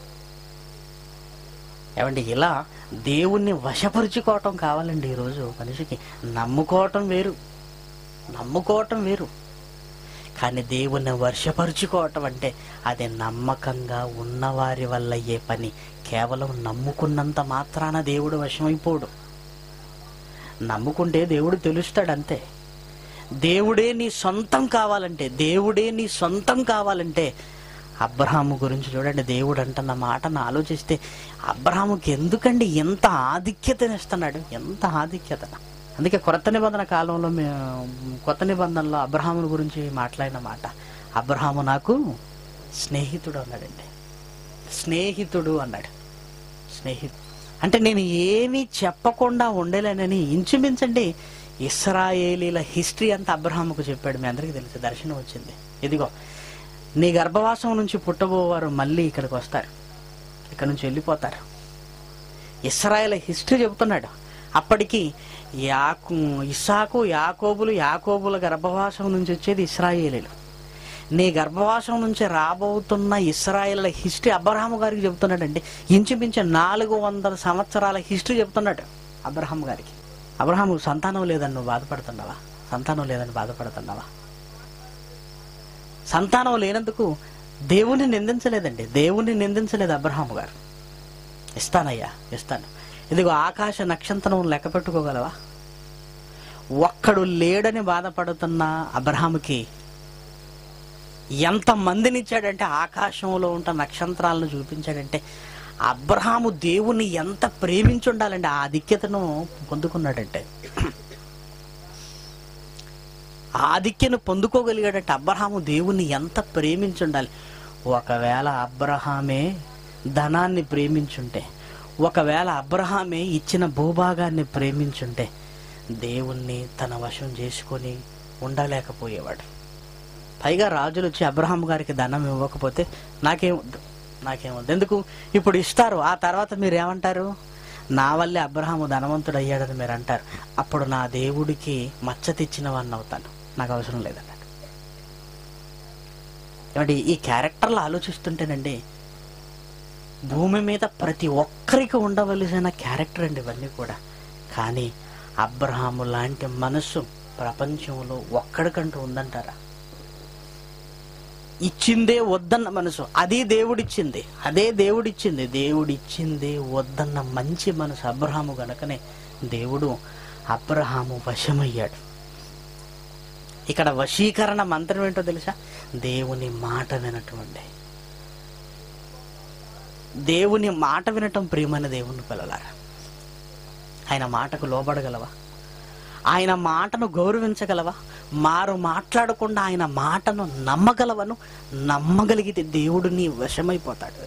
ఏమండి ఇలా దేవుణ్ణి వశపరుచుకోవటం కావాలండి ఈరోజు మనిషికి నమ్ముకోవటం వేరు నమ్ముకోవటం వేరు కానీ దేవుణ్ణి వర్షపరుచుకోవటం అంటే అది నమ్మకంగా ఉన్నవారి వల్ల అయ్యే పని కేవలం నమ్ముకున్నంత మాత్రాన దేవుడు వశమైపోడు నమ్ముకుంటే దేవుడు తెలుస్తాడు అంతే దేవుడే నీ సొంతం కావాలంటే దేవుడే నీ సొంతం కావాలంటే అబ్రహాము గురించి చూడండి దేవుడు అంటున్న మాటను ఆలోచిస్తే అబ్రహాముకి ఎందుకండి ఎంత ఆధిక్యతనిస్తున్నాడు ఎంత ఆధిక్యత అందుకే కొత్త నిబంధన కాలంలో మే కొత్త నిబంధనలో అబ్రహాముని గురించి మాట్లాడిన మాట అబ్రహాము నాకు స్నేహితుడు అన్నాడండి స్నేహితుడు అన్నాడు స్నేహితుడు అంటే నేను ఏమీ చెప్పకుండా ఉండలేనని ఇంచుమించండి ఇస్రాయేలీల హిస్టరీ అంతా అబ్రహాముకు చెప్పాడు మీ అందరికీ తెలుసు దర్శనం వచ్చింది ఇదిగో నీ గర్భవాసం నుంచి పుట్టబోవారు మళ్ళీ ఇక్కడికి వస్తారు ఇక్కడ నుంచి వెళ్ళిపోతారు ఇస్రాయేల్ హిస్టరీ చెబుతున్నాడు అప్పటికి యాకు ఇస్సాకు యాకోబులు యాకోబుల గర్భవాసం నుంచి వచ్చేది ఇస్రాయేలీలు నీ గర్భవాసం నుంచి రాబోతున్న ఇస్రాయేల్ హిస్టరీ అబ్రహాము గారికి చెబుతున్నాడండి ఇంచుమించు నాలుగు వందల సంవత్సరాల హిస్టరీ చెప్తున్నాడు అబ్రహాం గారికి అబ్రహాము సంతానం లేదని నువ్వు బాధపడుతున్నావా సంతానం లేదని బాధపడుతున్నావా సంతానం లేనందుకు దేవుణ్ణి నిందించలేదండి దేవుణ్ణి నిందించలేదు అబ్రహాము గారు ఇస్తానయ్యా ఇస్తాను ఇదిగో ఆకాశ నక్షత్రం లెక్క పెట్టుకోగలవా ఒక్కడు లేడని బాధపడుతున్న అబ్రహాముకి ఎంత మందినిచ్చాడంటే ఆకాశంలో ఉంట నక్షత్రాలను చూపించాడంటే అబ్రహాము దేవుణ్ణి ఎంత ప్రేమించి ఉండాలంటే ఆ ఆధిక్యతను పొందుకున్నాడంటే ఆధిక్యను పొందుకోగలిగాడంటే అబ్రహాము దేవుణ్ణి ఎంత ప్రేమించి ఉండాలి ఒకవేళ అబ్రహామే ధనాన్ని ప్రేమించుంటే ఒకవేళ అబ్రహామే ఇచ్చిన భూభాగాన్ని ప్రేమించుంటే దేవుణ్ణి తన వశం చేసుకొని ఉండలేకపోయేవాడు పైగా రాజులు వచ్చి అబ్రహాం గారికి ధనం ఇవ్వకపోతే నాకేం వద్దు నాకేం వద్దు ఎందుకు ఇప్పుడు ఇస్తారు ఆ తర్వాత మీరు ఏమంటారు నా వల్లే అబ్రహాము ధనవంతుడు అయ్యాడని మీరు అంటారు అప్పుడు నా దేవుడికి మచ్చ తెచ్చిన వాడిని అవుతాను నాకు అవసరం లేదన్నాడు ఏమంటే ఈ క్యారెక్టర్లు ఆలోచిస్తుంటేనండి భూమి మీద ప్రతి ఒక్కరికి ఉండవలసిన క్యారెక్టర్ అండి ఇవన్నీ కూడా కానీ అబ్రహాము లాంటి మనసు ప్రపంచంలో ఒక్కడికంటూ ఉందంటారా ఇచ్చిందే వద్దన్న మనసు అదే దేవుడిచ్చింది అదే దేవుడిచ్చింది దేవుడిచ్చిందే వద్దన్న మంచి మనసు అబ్రహాము గనకనే దేవుడు అబ్రహాము వశమయ్యాడు ఇక్కడ వశీకరణ మంత్రం ఏంటో తెలుసా దేవుని మాట వినటువంటి దేవుని మాట వినటం ప్రియమైన దేవుని పిల్లలారా ఆయన మాటకు లోబడగలవా ఆయన మాటను గౌరవించగలవా మారు మాట్లాడకుండా ఆయన మాటను నమ్మగలవను నమ్మగలిగితే దేవుడు నీ వశమైపోతాడు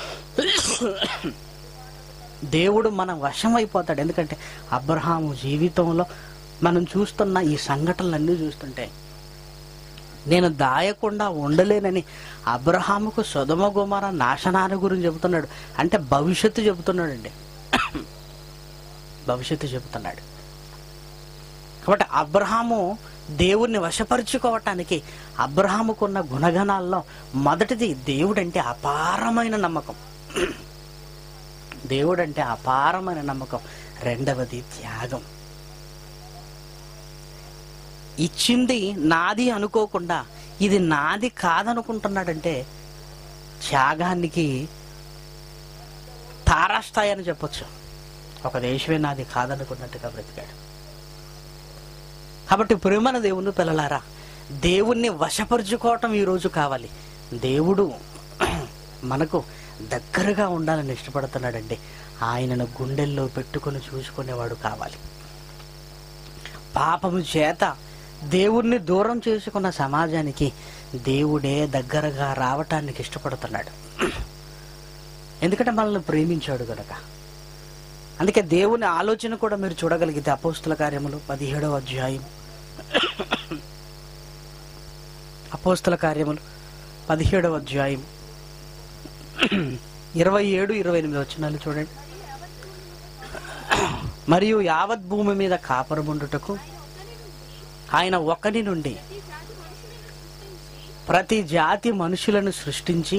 దేవుడు మన వశమైపోతాడు ఎందుకంటే అబ్రహాము జీవితంలో మనం చూస్తున్న ఈ సంఘటనలన్నీ చూస్తుంటే నేను దాయకుండా ఉండలేనని అబ్రహాముకు సుధమ గుమార నాశనాన్ని గురించి చెబుతున్నాడు అంటే భవిష్యత్తు చెబుతున్నాడండి భవిష్యత్తు చెబుతున్నాడు కాబట్టి అబ్రహాము దేవుణ్ణి వశపరుచుకోవటానికి అబ్రహాముకున్న గుణగణాల్లో మొదటిది దేవుడంటే అపారమైన నమ్మకం దేవుడంటే అపారమైన నమ్మకం రెండవది త్యాగం ఇచ్చింది నాది అనుకోకుండా ఇది నాది కాదనుకుంటున్నాడంటే త్యాగానికి తారాస్థాయి అని చెప్పొచ్చు ఒక దేశమే నాది కాదనుకున్నట్టుగా బ్రతికాడు కాబట్టి ప్రేమన దేవుని పిల్లలారా దేవుణ్ణి వశపరుచుకోవటం ఈరోజు కావాలి దేవుడు మనకు దగ్గరగా ఉండాలని ఇష్టపడుతున్నాడండి ఆయనను గుండెల్లో పెట్టుకొని చూసుకునేవాడు కావాలి పాపము చేత దేవుణ్ణి దూరం చేసుకున్న సమాజానికి దేవుడే దగ్గరగా రావటానికి ఇష్టపడుతున్నాడు ఎందుకంటే మనల్ని ప్రేమించాడు గనక అందుకే దేవుని ఆలోచన కూడా మీరు చూడగలిగితే అపోస్తుల కార్యములు పదిహేడవ అధ్యాయం అపోస్తుల కార్యములు పదిహేడవ అధ్యాయం ఇరవై ఏడు ఇరవై ఎనిమిది వచ్చినాలు చూడండి మరియు యావత్ భూమి మీద కాపురముండుటకు ఆయన ఒకని నుండి ప్రతి జాతి మనుషులను సృష్టించి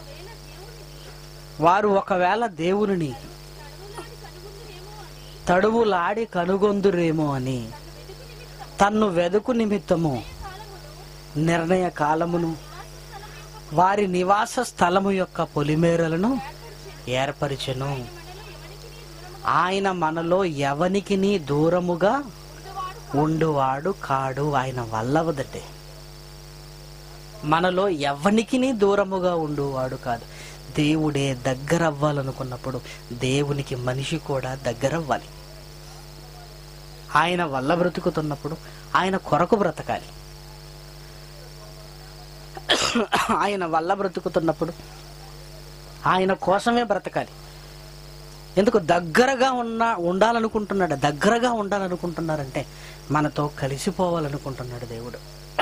వారు ఒకవేళ దేవునిని తడువులాడి కనుగొందురేమో అని తన్ను వెదుకు నిమిత్తము నిర్ణయ కాలమును వారి నివాస స్థలము యొక్క పొలిమేరలను ఏర్పరిచెను ఆయన మనలో ఎవనికిని దూరముగా ఉండువాడు కాడు ఆయన వల్లవదటే మనలో ఎవనికిని దూరముగా ఉండువాడు కాదు దేవుడే దగ్గర అవ్వాలనుకున్నప్పుడు దేవునికి మనిషి కూడా దగ్గర అవ్వాలి ఆయన వల్ల బ్రతుకుతున్నప్పుడు ఆయన కొరకు బ్రతకాలి ఆయన వల్ల బ్రతుకుతున్నప్పుడు ఆయన కోసమే బ్రతకాలి ఎందుకు దగ్గరగా ఉన్న ఉండాలనుకుంటున్నాడు దగ్గరగా ఉండాలనుకుంటున్నారంటే మనతో కలిసిపోవాలనుకుంటున్నాడు దేవుడు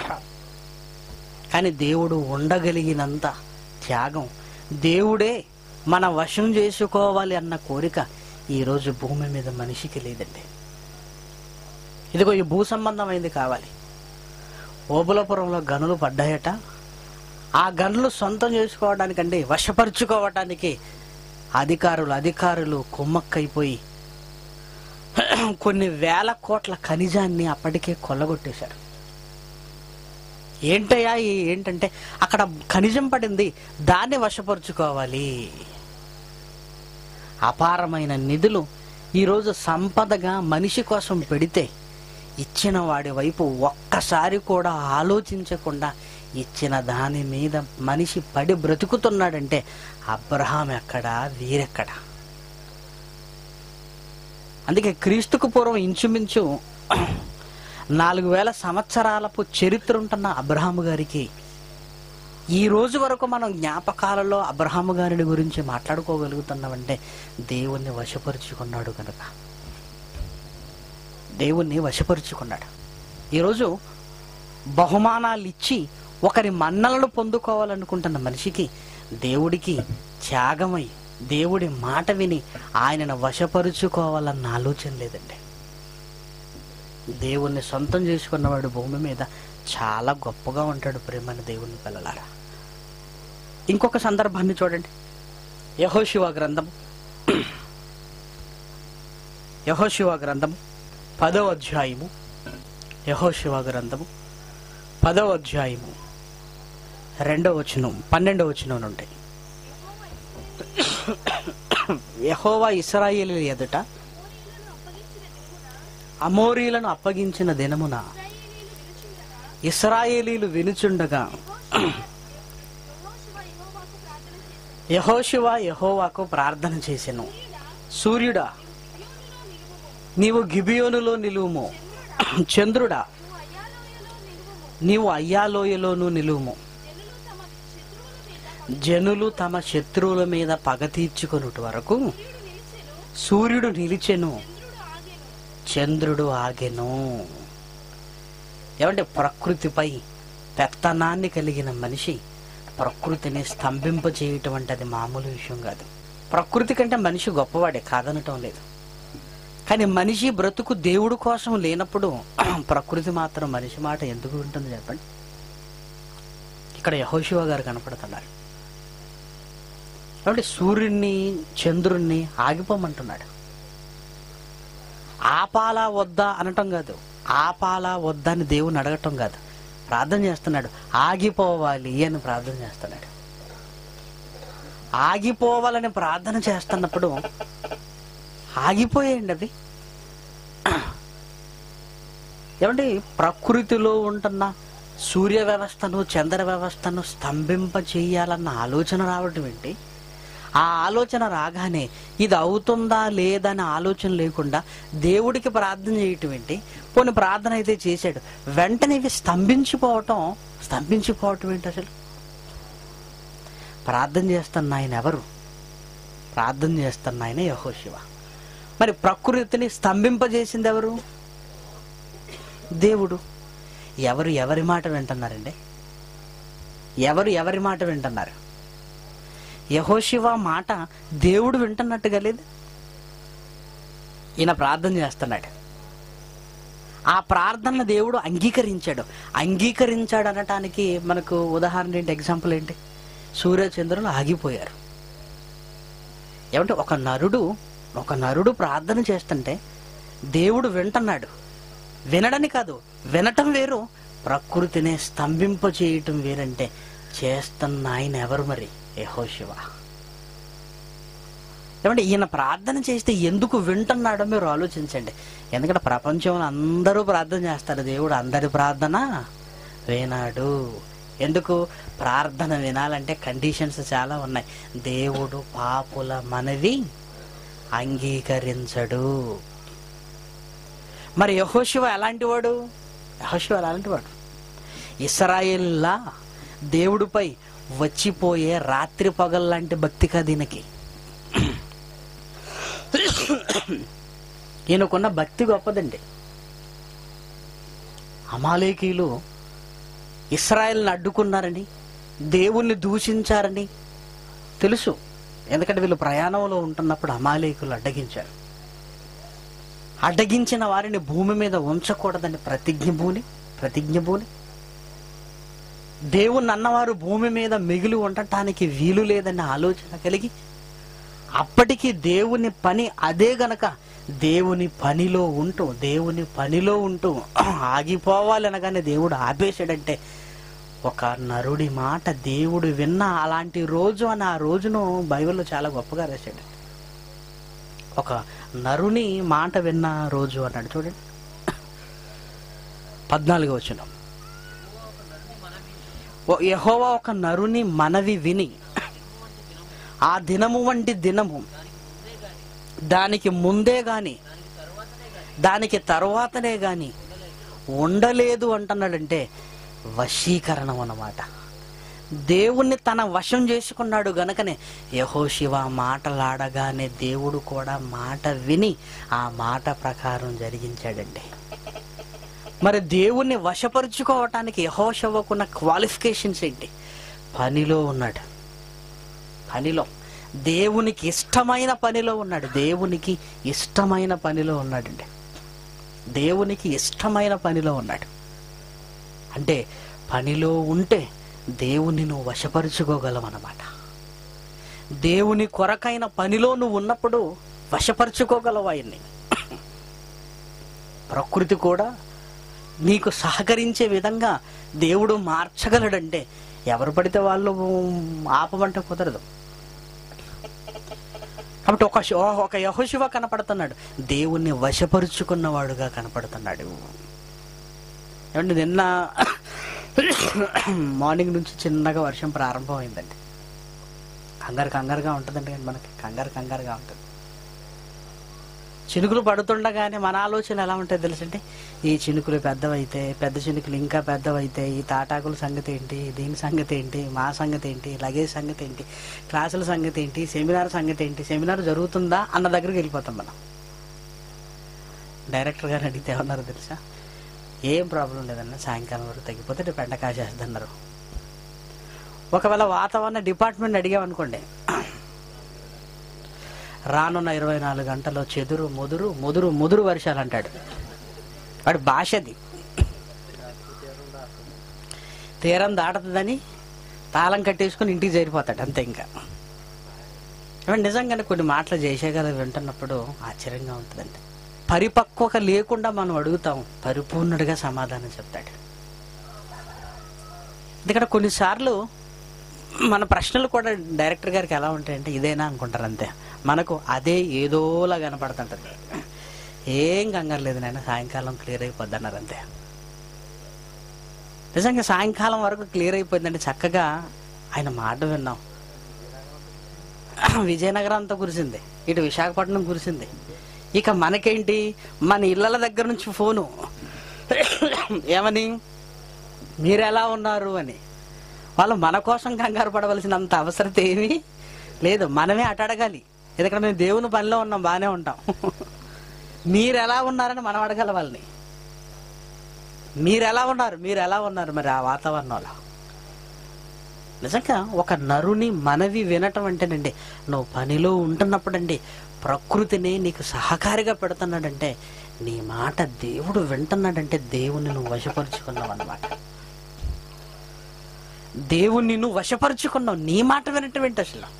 కానీ దేవుడు ఉండగలిగినంత త్యాగం దేవుడే మన వశం చేసుకోవాలి అన్న కోరిక ఈరోజు భూమి మీద మనిషికి లేదండి ఇదిగో ఈ భూ సంబంధమైంది కావాలి ఓబులపురంలో గనులు పడ్డాయట ఆ గనులు సొంతం చేసుకోవడానికంటే వశపరుచుకోవటానికి అధికారులు అధికారులు కుమ్మక్కైపోయి కొన్ని వేల కోట్ల ఖనిజాన్ని అప్పటికే కొల్లగొట్టేశారు ఏంటయ్యా ఈ ఏంటంటే అక్కడ ఖనిజం పడింది దాన్ని వశపరుచుకోవాలి అపారమైన నిధులు ఈరోజు సంపదగా మనిషి కోసం పెడితే ఇచ్చిన వాడి వైపు ఒక్కసారి కూడా ఆలోచించకుండా ఇచ్చిన దాని మీద మనిషి పడి బ్రతుకుతున్నాడంటే అబ్రహాం ఎక్కడా వీరెక్కడా అందుకే క్రీస్తుకు పూర్వం ఇంచుమించు నాలుగు వేల సంవత్సరాలపు చరిత్ర ఉంటున్న అబ్రహాము గారికి ఈ రోజు వరకు మనం జ్ఞాపకాలలో అబ్రహాము గారిని గురించి మాట్లాడుకోగలుగుతున్నామంటే దేవుణ్ణి వశపరుచుకున్నాడు కనుక దేవుణ్ణి వశపరుచుకున్నాడు ఈరోజు బహుమానాలు ఇచ్చి ఒకరి మన్నలను పొందుకోవాలనుకుంటున్న మనిషికి దేవుడికి త్యాగమై దేవుడి మాట విని ఆయనను వశపరుచుకోవాలన్న ఆలోచన లేదండి దేవుణ్ణి సొంతం చేసుకున్నవాడు భూమి మీద చాలా గొప్పగా ఉంటాడు ప్రేమని దేవుని పిల్లలారా ఇంకొక సందర్భాన్ని చూడండి యహోశివ గ్రంథము యహోశివ గ్రంథము పదో అధ్యాయము యహోశివ గ్రంథము పదో అధ్యాయము రెండో వచనం పన్నెండో వచనం నుండి యహోవా ఇస్రాయేలు ఎదుట అమోరీలను అప్పగించిన దినమున ఇస్రాయేలీలు వినుచుండగా యహోశివ యహోవాకు ప్రార్థన చేసెను సూర్యుడా నీవు గిబియోనులో నిలువుము చంద్రుడా నీవు అయ్యాలోయలోను నిలువుము జనులు తమ శత్రువుల మీద పగ తీర్చుకొనుట వరకు సూర్యుడు నిలిచెను చంద్రుడు ఆగెను ఏమంటే ప్రకృతిపై పెత్తనాన్ని కలిగిన మనిషి ప్రకృతిని స్తంభింప చేయటం అంటే అది మామూలు విషయం కాదు ప్రకృతి కంటే మనిషి గొప్పవాడే కాదనటం లేదు కానీ మనిషి బ్రతుకు దేవుడు కోసం లేనప్పుడు ప్రకృతి మాత్రం మనిషి మాట ఎందుకు ఉంటుంది చెప్పండి ఇక్కడ యహోశివ గారు కనపడుతున్నారు కాబట్టి సూర్యుడిని చంద్రుణ్ణి ఆగిపోమంటున్నాడు ఆపాలా వద్దా అనటం కాదు ఆపాలా వద్దా అని దేవుని అడగటం కాదు ప్రార్థన చేస్తున్నాడు ఆగిపోవాలి అని ప్రార్థన చేస్తున్నాడు ఆగిపోవాలని ప్రార్థన చేస్తున్నప్పుడు ఆగిపోయేయండి అవి ఏమండి ప్రకృతిలో ఉంటున్న సూర్య వ్యవస్థను చంద్ర వ్యవస్థను స్తంభింప చేయాలన్న ఆలోచన రావటం ఏంటి ఆ ఆలోచన రాగానే ఇది అవుతుందా లేదనే ఆలోచన లేకుండా దేవుడికి ప్రార్థన చేయటం ఏంటి పోనీ ప్రార్థన అయితే చేశాడు వెంటనే ఇవి స్తంభించిపోవటం స్తంభించిపోవటం ఏంటి అసలు ప్రార్థన చేస్తున్న ఆయన ఎవరు ప్రార్థన చేస్తున్న ఆయన యహోశివ మరి ప్రకృతిని స్తంభింపజేసింది ఎవరు దేవుడు ఎవరు ఎవరి మాట వింటున్నారండి ఎవరు ఎవరి మాట వింటున్నారు యహోశివ మాట దేవుడు వింటున్నట్టుగా లేదు ఈయన ప్రార్థన చేస్తున్నాడు ఆ ప్రార్థనను దేవుడు అంగీకరించాడు అంగీకరించాడు అనటానికి మనకు ఉదాహరణ ఏంటి ఎగ్జాంపుల్ ఏంటి సూర్యచంద్రులు ఆగిపోయారు ఏమంటే ఒక నరుడు ఒక నరుడు ప్రార్థన చేస్తుంటే దేవుడు వింటున్నాడు వినడని కాదు వినటం వేరు ప్రకృతిని స్తంభింప చేయటం వేరంటే చేస్తున్న ఆయన ఎవరు మరి యెహోషువ ఏమంటే ఈయన ప్రార్థన చేస్తే ఎందుకు వింటున్నాడో మీరు ఆలోచించండి ఎందుకంటే ప్రపంచంలో అందరూ ప్రార్థన చేస్తారు దేవుడు అందరి ప్రార్థన వినాడు ఎందుకు ప్రార్థన వినాలంటే కండిషన్స్ చాలా ఉన్నాయి దేవుడు పాపుల మనవి అంగీకరించడు మరి యహోశివ ఎలాంటి వాడు యహోశివ ఎలాంటి వాడు ఇస్రాయేల్లా దేవుడిపై వచ్చిపోయే రాత్రి పగల్లాంటి భక్తి కాదు ఈయనకి ఈయనకున్న భక్తి గొప్పదండి అమాలేకీలు ఇస్రాయల్ని అడ్డుకున్నారని దేవుణ్ణి దూషించారని తెలుసు ఎందుకంటే వీళ్ళు ప్రయాణంలో ఉంటున్నప్పుడు అమాలేకులు అడ్డగించారు అడ్డగించిన వారిని భూమి మీద ఉంచకూడదని ప్రతిజ్ఞ భూని ప్రతిజ్ఞ భూని దేవుణ్ణి అన్నవారు భూమి మీద మిగిలి ఉండటానికి వీలు లేదన్న ఆలోచన కలిగి అప్పటికి దేవుని పని అదే గనక దేవుని పనిలో ఉంటూ దేవుని పనిలో ఉంటూ ఆగిపోవాలనగానే దేవుడు ఆపేశాడంటే ఒక నరుడి మాట దేవుడు విన్న అలాంటి రోజు అని ఆ రోజును బైబిల్లో చాలా గొప్పగా రాశాడు ఒక నరుని మాట విన్న రోజు అన్నాడు చూడండి పద్నాలుగు వచ్చిన యహోవా ఒక నరుని మనవి విని ఆ దినము వంటి దినము దానికి ముందే గాని దానికి తరువాతనే గాని ఉండలేదు అంటున్నాడంటే వశీకరణం అన్నమాట దేవుణ్ణి తన వశం చేసుకున్నాడు గనకనే యహోశివ మాటలాడగానే దేవుడు కూడా మాట విని ఆ మాట ప్రకారం జరిగించాడండి మరి దేవుణ్ణి వశపరుచుకోవటానికి యహోశివకున్న క్వాలిఫికేషన్స్ ఏంటి పనిలో ఉన్నాడు పనిలో దేవునికి ఇష్టమైన పనిలో ఉన్నాడు దేవునికి ఇష్టమైన పనిలో ఉన్నాడండి దేవునికి ఇష్టమైన పనిలో ఉన్నాడు అంటే పనిలో ఉంటే దేవుని నువ్వు వశపరుచుకోగలవు అన్నమాట దేవుని కొరకైన పనిలో నువ్వు ఉన్నప్పుడు వశపరుచుకోగలవు ఆయన్ని ప్రకృతి కూడా నీకు సహకరించే విధంగా దేవుడు మార్చగలడంటే ఎవరు పడితే వాళ్ళు ఆపమంటే కుదరదు కాబట్టి ఒక శ- ఒక యహోశివ కనపడుతున్నాడు దేవుణ్ణి వశపరుచుకున్నవాడుగా కనపడుతున్నాడు ఏమంటే నిన్న మార్నింగ్ నుంచి చిన్నగా వర్షం ప్రారంభమైందండి కంగారు కంగారుగా ఉంటుందండి మనకి కంగారు కంగారుగా ఉంటుంది చినుకులు పడుతుండగానే మన ఆలోచన ఎలా ఉంటుంది తెలుసండి ఈ చినుకులు పెద్దవైతే పెద్ద చినుకులు ఇంకా పెద్దవైతే ఈ తాటాకుల సంగతి ఏంటి దీని సంగతి ఏంటి మా సంగతి ఏంటి లగేజ్ సంగతి ఏంటి క్లాసుల సంగతి ఏంటి సెమినార్ సంగతి ఏంటి సెమినార్ జరుగుతుందా అన్న దగ్గరికి వెళ్ళిపోతాం మనం డైరెక్టర్ గారు అడిగితే ఏమన్నారో తెలుసా ఏం ప్రాబ్లం లేదన్న సాయంకాలం వరకు తగ్గిపోతే రేపు ఎండ కాసేద్దన్నారు ఒకవేళ వాతావరణ డిపార్ట్మెంట్ అడిగామనుకోండి రానున్న ఇరవై నాలుగు గంటల్లో చెదురు ముదురు ముదురు ముదురు వర్షాలు అంటాడు వాడి భాష అది తీరం దాటుతుందని తాళం కట్టేసుకుని ఇంటికి చేరిపోతాడు అంతే ఇంకా ఏమంటే నిజంగానే కొన్ని మాటలు చేసేగల వింటున్నప్పుడు ఆశ్చర్యంగా ఉంటుందండి పరిపక్వత లేకుండా మనం అడుగుతాం పరిపూర్ణుడిగా సమాధానం చెప్తాడు ఇక్కడ కొన్నిసార్లు మన ప్రశ్నలు కూడా డైరెక్టర్ గారికి ఎలా ఉంటాయంటే ఇదేనా అనుకుంటారు అంతే మనకు అదే ఏదోలా కనపడుతుంటది ఏం కంగారు లేదు నాయన సాయంకాలం క్లియర్ అయిపోద్ది అన్నారు అంతే నిజంగా సాయంకాలం వరకు క్లియర్ అయిపోయిందంటే చక్కగా ఆయన మాట విన్నాం విజయనగరం అంతా కురిసింది ఇటు విశాఖపట్నం కురిసింది ఇక మనకేంటి మన ఇళ్ళల దగ్గర నుంచి ఫోను ఏమని మీరు ఎలా ఉన్నారు అని వాళ్ళు మన కోసం కంగారు పడవలసినంత అవసరత ఏమీ లేదు మనమే అటు అడగాలి ఎందుకంటే మేము దేవుని పనిలో ఉన్నాం బాగానే ఉంటాం మీరు ఎలా ఉన్నారని మనం అడగాలి వాళ్ళని మీరు ఎలా ఉన్నారు మీరు ఎలా ఉన్నారు మరి ఆ వాతావరణంలో నిజంగా ఒక నరుని మనవి వినటం అంటేనండి నువ్వు పనిలో ఉంటున్నప్పుడండి ప్రకృతిని నీకు సహకారిగా పెడుతున్నాడంటే నీ మాట దేవుడు వింటున్నాడంటే దేవుని నువ్వు వశపరుచుకున్నావు అన్నమాట దేవుణ్ణి నువ్వు వశపరుచుకున్నావు నీ మాట వినటం ఏంటి అసలు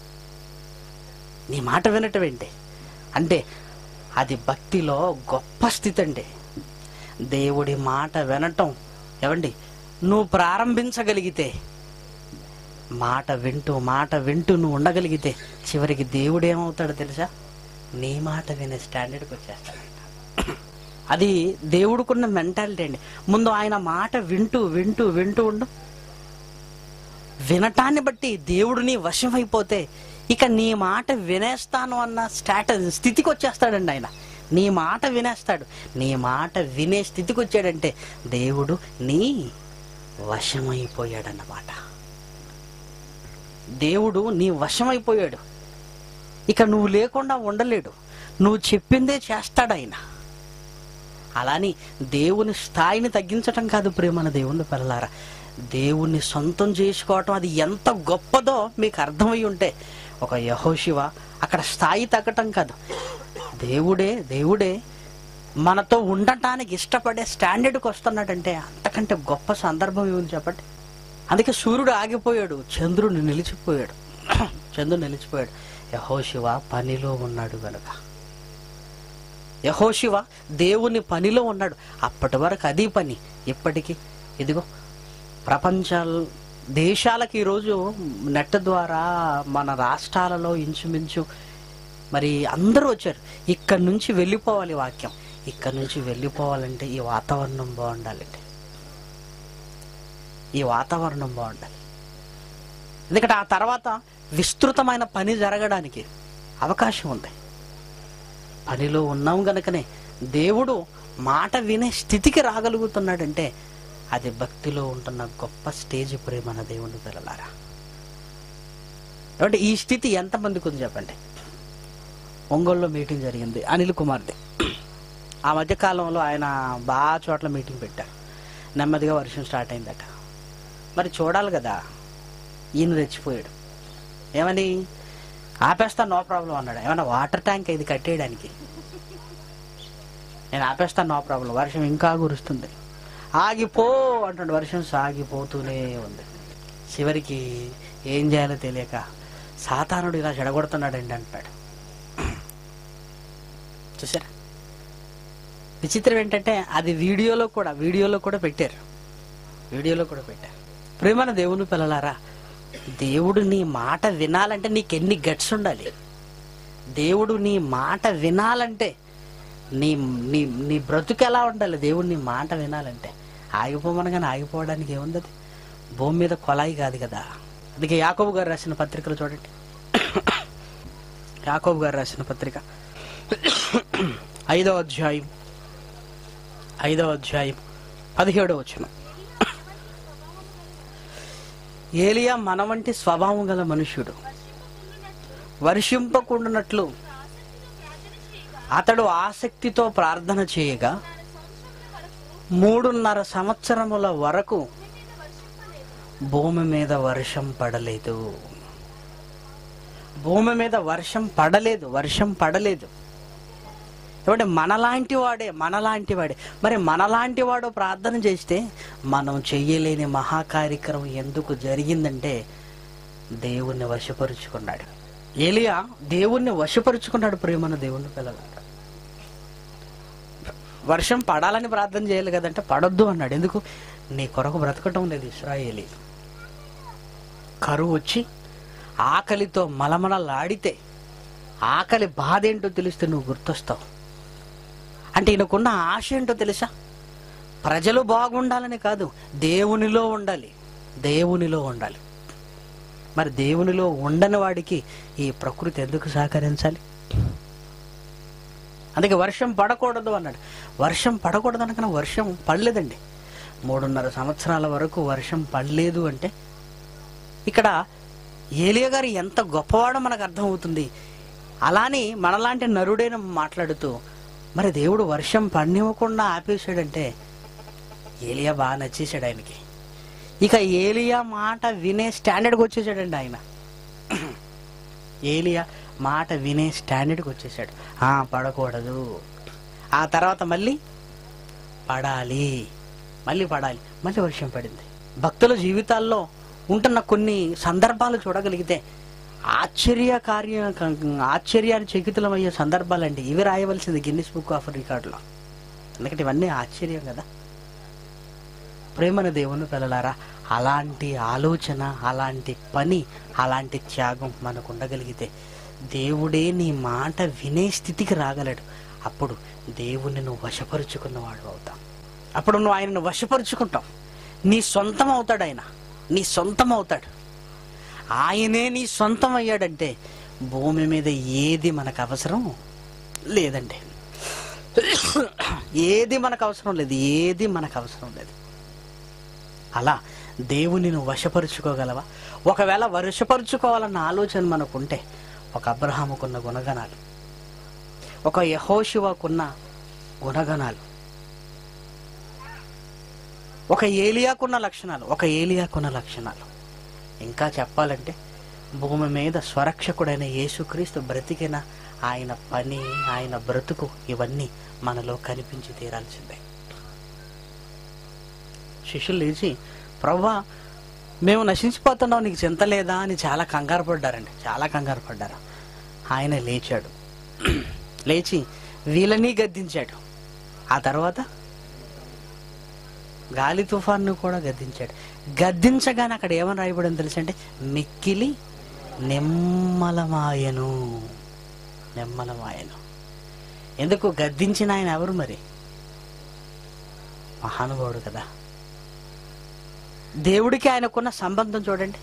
నీ మాట వినటం ఏంటి అంటే అది భక్తిలో గొప్ప స్థితి అండి దేవుడి మాట వినటం ఏమండి నువ్వు ప్రారంభించగలిగితే మాట వింటూ మాట వింటూ నువ్వు ఉండగలిగితే చివరికి దేవుడు ఏమవుతాడో తెలుసా నీ మాట వినే స్టాండర్డ్కి వచ్చేస్తాడంట అది దేవుడుకున్న మెంటాలిటీ అండి ముందు ఆయన మాట వింటూ వింటూ వింటూ ఉండు వినటాన్ని బట్టి దేవుడు నీ వశమైపోతే ఇక నీ మాట వినేస్తాను అన్న స్టాటస్ స్థితికి వచ్చేస్తాడండి ఆయన నీ మాట వినేస్తాడు నీ మాట వినే స్థితికి వచ్చాడంటే దేవుడు నీ వశమైపోయాడన్నమాట దేవుడు నీ వశమైపోయాడు ఇక నువ్వు లేకుండా ఉండలేడు నువ్వు చెప్పిందే చేస్తాడు ఆయన అలాని దేవుని స్థాయిని తగ్గించటం కాదు ప్రేమన దేవుని పిల్లలారా దేవుణ్ణి సొంతం చేసుకోవటం అది ఎంత గొప్పదో మీకు అర్థమై ఉంటే ఒక యహోశివ అక్కడ స్థాయి తగ్గటం కాదు దేవుడే దేవుడే మనతో ఉండటానికి ఇష్టపడే స్టాండర్డ్కి వస్తున్నాడంటే అంతకంటే గొప్ప సందర్భం ఏముంది చెప్పండి అందుకే సూర్యుడు ఆగిపోయాడు చంద్రుడు నిలిచిపోయాడు చంద్రుడు నిలిచిపోయాడు యహోశివ పనిలో ఉన్నాడు గనుక యహోశివ దేవుని పనిలో ఉన్నాడు అప్పటి వరకు అది పని ఇప్పటికీ ఇదిగో ప్రపంచాల దేశాలకు ఈరోజు నెట్ ద్వారా మన రాష్ట్రాలలో ఇంచుమించు మరి అందరూ వచ్చారు ఇక్కడి నుంచి వెళ్ళిపోవాలి వాక్యం ఇక్కడి నుంచి వెళ్ళిపోవాలంటే ఈ వాతావరణం బాగుండాలండి ఈ వాతావరణం బాగుండాలి ఎందుకంటే ఆ తర్వాత విస్తృతమైన పని జరగడానికి అవకాశం ఉంది పనిలో ఉన్నాం గనుకనే దేవుడు మాట వినే స్థితికి రాగలుగుతున్నాడంటే అది భక్తిలో ఉంటున్న గొప్ప స్టేజ్ ప్రేమన దేవుని పిల్లలారా కాబట్టి ఈ స్థితి ఎంతమందికి ఉంది చెప్పండి ఒంగోలులో మీటింగ్ జరిగింది అనిల్ కుమార్ది ఆ మధ్య కాలంలో ఆయన బాగా చోట్ల మీటింగ్ పెట్టారు నెమ్మదిగా వర్షం స్టార్ట్ అయిందట మరి చూడాలి కదా ఈయన రెచ్చిపోయాడు ఏమని ఆపేస్తా నో ప్రాబ్లం అన్నాడు ఏమన్నా వాటర్ ట్యాంక్ ఇది కట్టేయడానికి నేను ఆపేస్తాను నో ప్రాబ్లం వర్షం ఇంకా కురుస్తుంది ఆగిపో అంటాడు వర్షం సాగిపోతూనే ఉంది చివరికి ఏం చేయాలో తెలియక సాతానుడు ఇలా చెడగొడుతున్నాడండి అంటాడు చూసారా విచిత్రం ఏంటంటే అది వీడియోలో కూడా వీడియోలో కూడా పెట్టారు వీడియోలో కూడా పెట్టారు ప్రేమన దేవుని పిల్లలారా దేవుడు నీ మాట వినాలంటే నీకు ఎన్ని గట్స్ ఉండాలి దేవుడు నీ మాట వినాలంటే నీ నీ నీ బ్రతుకు ఎలా ఉండాలి దేవుడు నీ మాట వినాలంటే ఆగిపోమనగానే ఆగిపోవడానికి ఏముంది అది భూమి మీద కొలాయి కాదు కదా అందుకే యాకోబు గారు రాసిన పత్రికలు చూడండి యాకోబు గారు రాసిన పత్రిక ఐదవ అధ్యాయం ఐదవ అధ్యాయం పదిహేడవ వచనం ఏలియా మన వంటి స్వభావం గల మనుష్యుడు వర్షింపకుండానట్లు అతడు ఆసక్తితో ప్రార్థన చేయగా మూడున్నర సంవత్సరముల వరకు భూమి మీద వర్షం పడలేదు భూమి మీద వర్షం పడలేదు వర్షం పడలేదు కాబట్టి మనలాంటి వాడే మనలాంటి వాడే మరి మనలాంటి వాడు ప్రార్థన చేస్తే మనం చెయ్యలేని మహాకార్యక్రమం ఎందుకు జరిగిందంటే దేవుణ్ణి వశపరుచుకున్నాడు ఏలియా దేవుణ్ణి వశపరుచుకున్నాడు ప్రేమను దేవుణ్ణి పిల్లలాడు వర్షం పడాలని ప్రార్థన చేయాలి కదంటే పడొద్దు అన్నాడు ఎందుకు నీ కొరకు బ్రతకటం లేదు ఇస్రాయేలీ కరువు వచ్చి ఆకలితో మలమలలాడితే ఆకలి బాధ ఏంటో తెలిస్తే నువ్వు గుర్తొస్తావు అంటే ఈయనకున్న ఆశ ఏంటో తెలుసా ప్రజలు బాగుండాలని కాదు దేవునిలో ఉండాలి దేవునిలో ఉండాలి మరి దేవునిలో ఉండని వాడికి ఈ ప్రకృతి ఎందుకు సహకరించాలి అందుకే వర్షం పడకూడదు అన్నాడు వర్షం పడకూడదు అనకన్నా వర్షం పడలేదండి మూడున్నర సంవత్సరాల వరకు వర్షం పడలేదు అంటే ఇక్కడ ఏలియా గారు ఎంత గొప్పవాడో మనకు అర్థమవుతుంది అలాని మనలాంటి నరుడైన మాట్లాడుతూ మరి దేవుడు వర్షం పడినివ్వకుండా ఆపేశాడంటే ఏలియా బాగా నచ్చేసాడు ఆయనకి ఇక ఏలియా మాట వినే స్టాండర్డ్కి వచ్చేసాడండి ఆయన ఏలియా మాట వినే స్టాండర్డ్కి వచ్చేసాడు ఆ పడకూడదు ఆ తర్వాత మళ్ళీ పడాలి మళ్ళీ పడాలి మళ్ళీ వర్షం పడింది భక్తుల జీవితాల్లో ఉంటున్న కొన్ని సందర్భాలు చూడగలిగితే ఆశ్చర్య కార్య ఆశ్చర్యాన్ని చకితులమయ్యే సందర్భాలండి ఇవి రాయవలసింది గిన్నిస్ బుక్ ఆఫ్ రికార్డులో ఎందుకంటే ఇవన్నీ ఆశ్చర్యం కదా ప్రేమన దేవుని పిల్లలారా అలాంటి ఆలోచన అలాంటి పని అలాంటి త్యాగం మనకు ఉండగలిగితే దేవుడే నీ మాట వినే స్థితికి రాగలడు అప్పుడు దేవుణ్ణి నువ్వు వశపరుచుకున్నవాడు అవుతావు అప్పుడు నువ్వు ఆయనను వశపరుచుకుంటావు నీ సొంతం అవుతాడు ఆయన నీ సొంతం అవుతాడు ఆయనే నీ సొంతం అయ్యాడంటే భూమి మీద ఏది మనకు అవసరం లేదండి ఏది మనకు అవసరం లేదు ఏది మనకు అవసరం లేదు అలా దేవుని నువ్వు వశపరుచుకోగలవా ఒకవేళ వశపరుచుకోవాలన్న ఆలోచన మనకుంటే ఒక అబ్రహాముకున్న గుణగణాలు ఒక యహోశివకున్న గుణగణాలు ఒక ఏలియాకున్న లక్షణాలు ఒక ఏలియాకున్న లక్షణాలు ఇంకా చెప్పాలంటే భూమి మీద స్వరక్షకుడైన యేసుక్రీస్తు బ్రతికిన ఆయన పని ఆయన బ్రతుకు ఇవన్నీ మనలో కనిపించి తీరాల్సిందే శిష్యులు లేచి ప్రవ్వా మేము నశించిపోతున్నాం నీకు చింత లేదా అని చాలా కంగారు పడ్డారండి చాలా కంగారు పడ్డారు ఆయన లేచాడు లేచి వీళ్ళని గద్దించాడు ఆ తర్వాత గాలి తుఫాన్ను కూడా గద్దించాడు గద్దించగానే అక్కడ ఏమని రాయబడింది తెలుసంటే మిక్కిలి నెమ్మలమాయను నెమ్మలమాయను ఎందుకు గద్దించిన ఆయన ఎవరు మరి మహానుభావుడు కదా దేవుడికి ఆయనకున్న సంబంధం చూడండి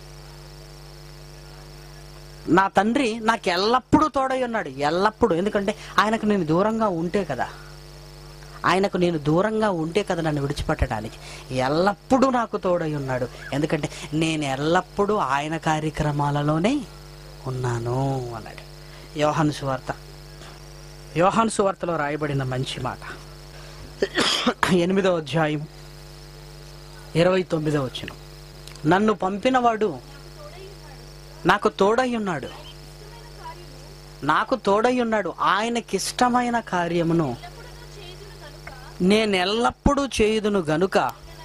నా తండ్రి నాకు ఎల్లప్పుడూ తోడై ఉన్నాడు ఎల్లప్పుడూ ఎందుకంటే ఆయనకు నేను దూరంగా ఉంటే కదా ఆయనకు నేను దూరంగా ఉంటే కదా నన్ను విడిచిపెట్టడానికి ఎల్లప్పుడూ నాకు తోడై ఉన్నాడు ఎందుకంటే నేను ఎల్లప్పుడూ ఆయన కార్యక్రమాలలోనే ఉన్నాను అన్నాడు యోహాను సువార్త యోహాను సువార్తలో రాయబడిన మంచి మాట ఎనిమిదవ అధ్యాయం ఇరవై తొమ్మిదవ వచ్చిన నన్ను పంపినవాడు నాకు తోడై ఉన్నాడు నాకు తోడై ఉన్నాడు ఆయనకిష్టమైన కార్యమును నేను ఎల్లప్పుడూ చేయుదును గనుక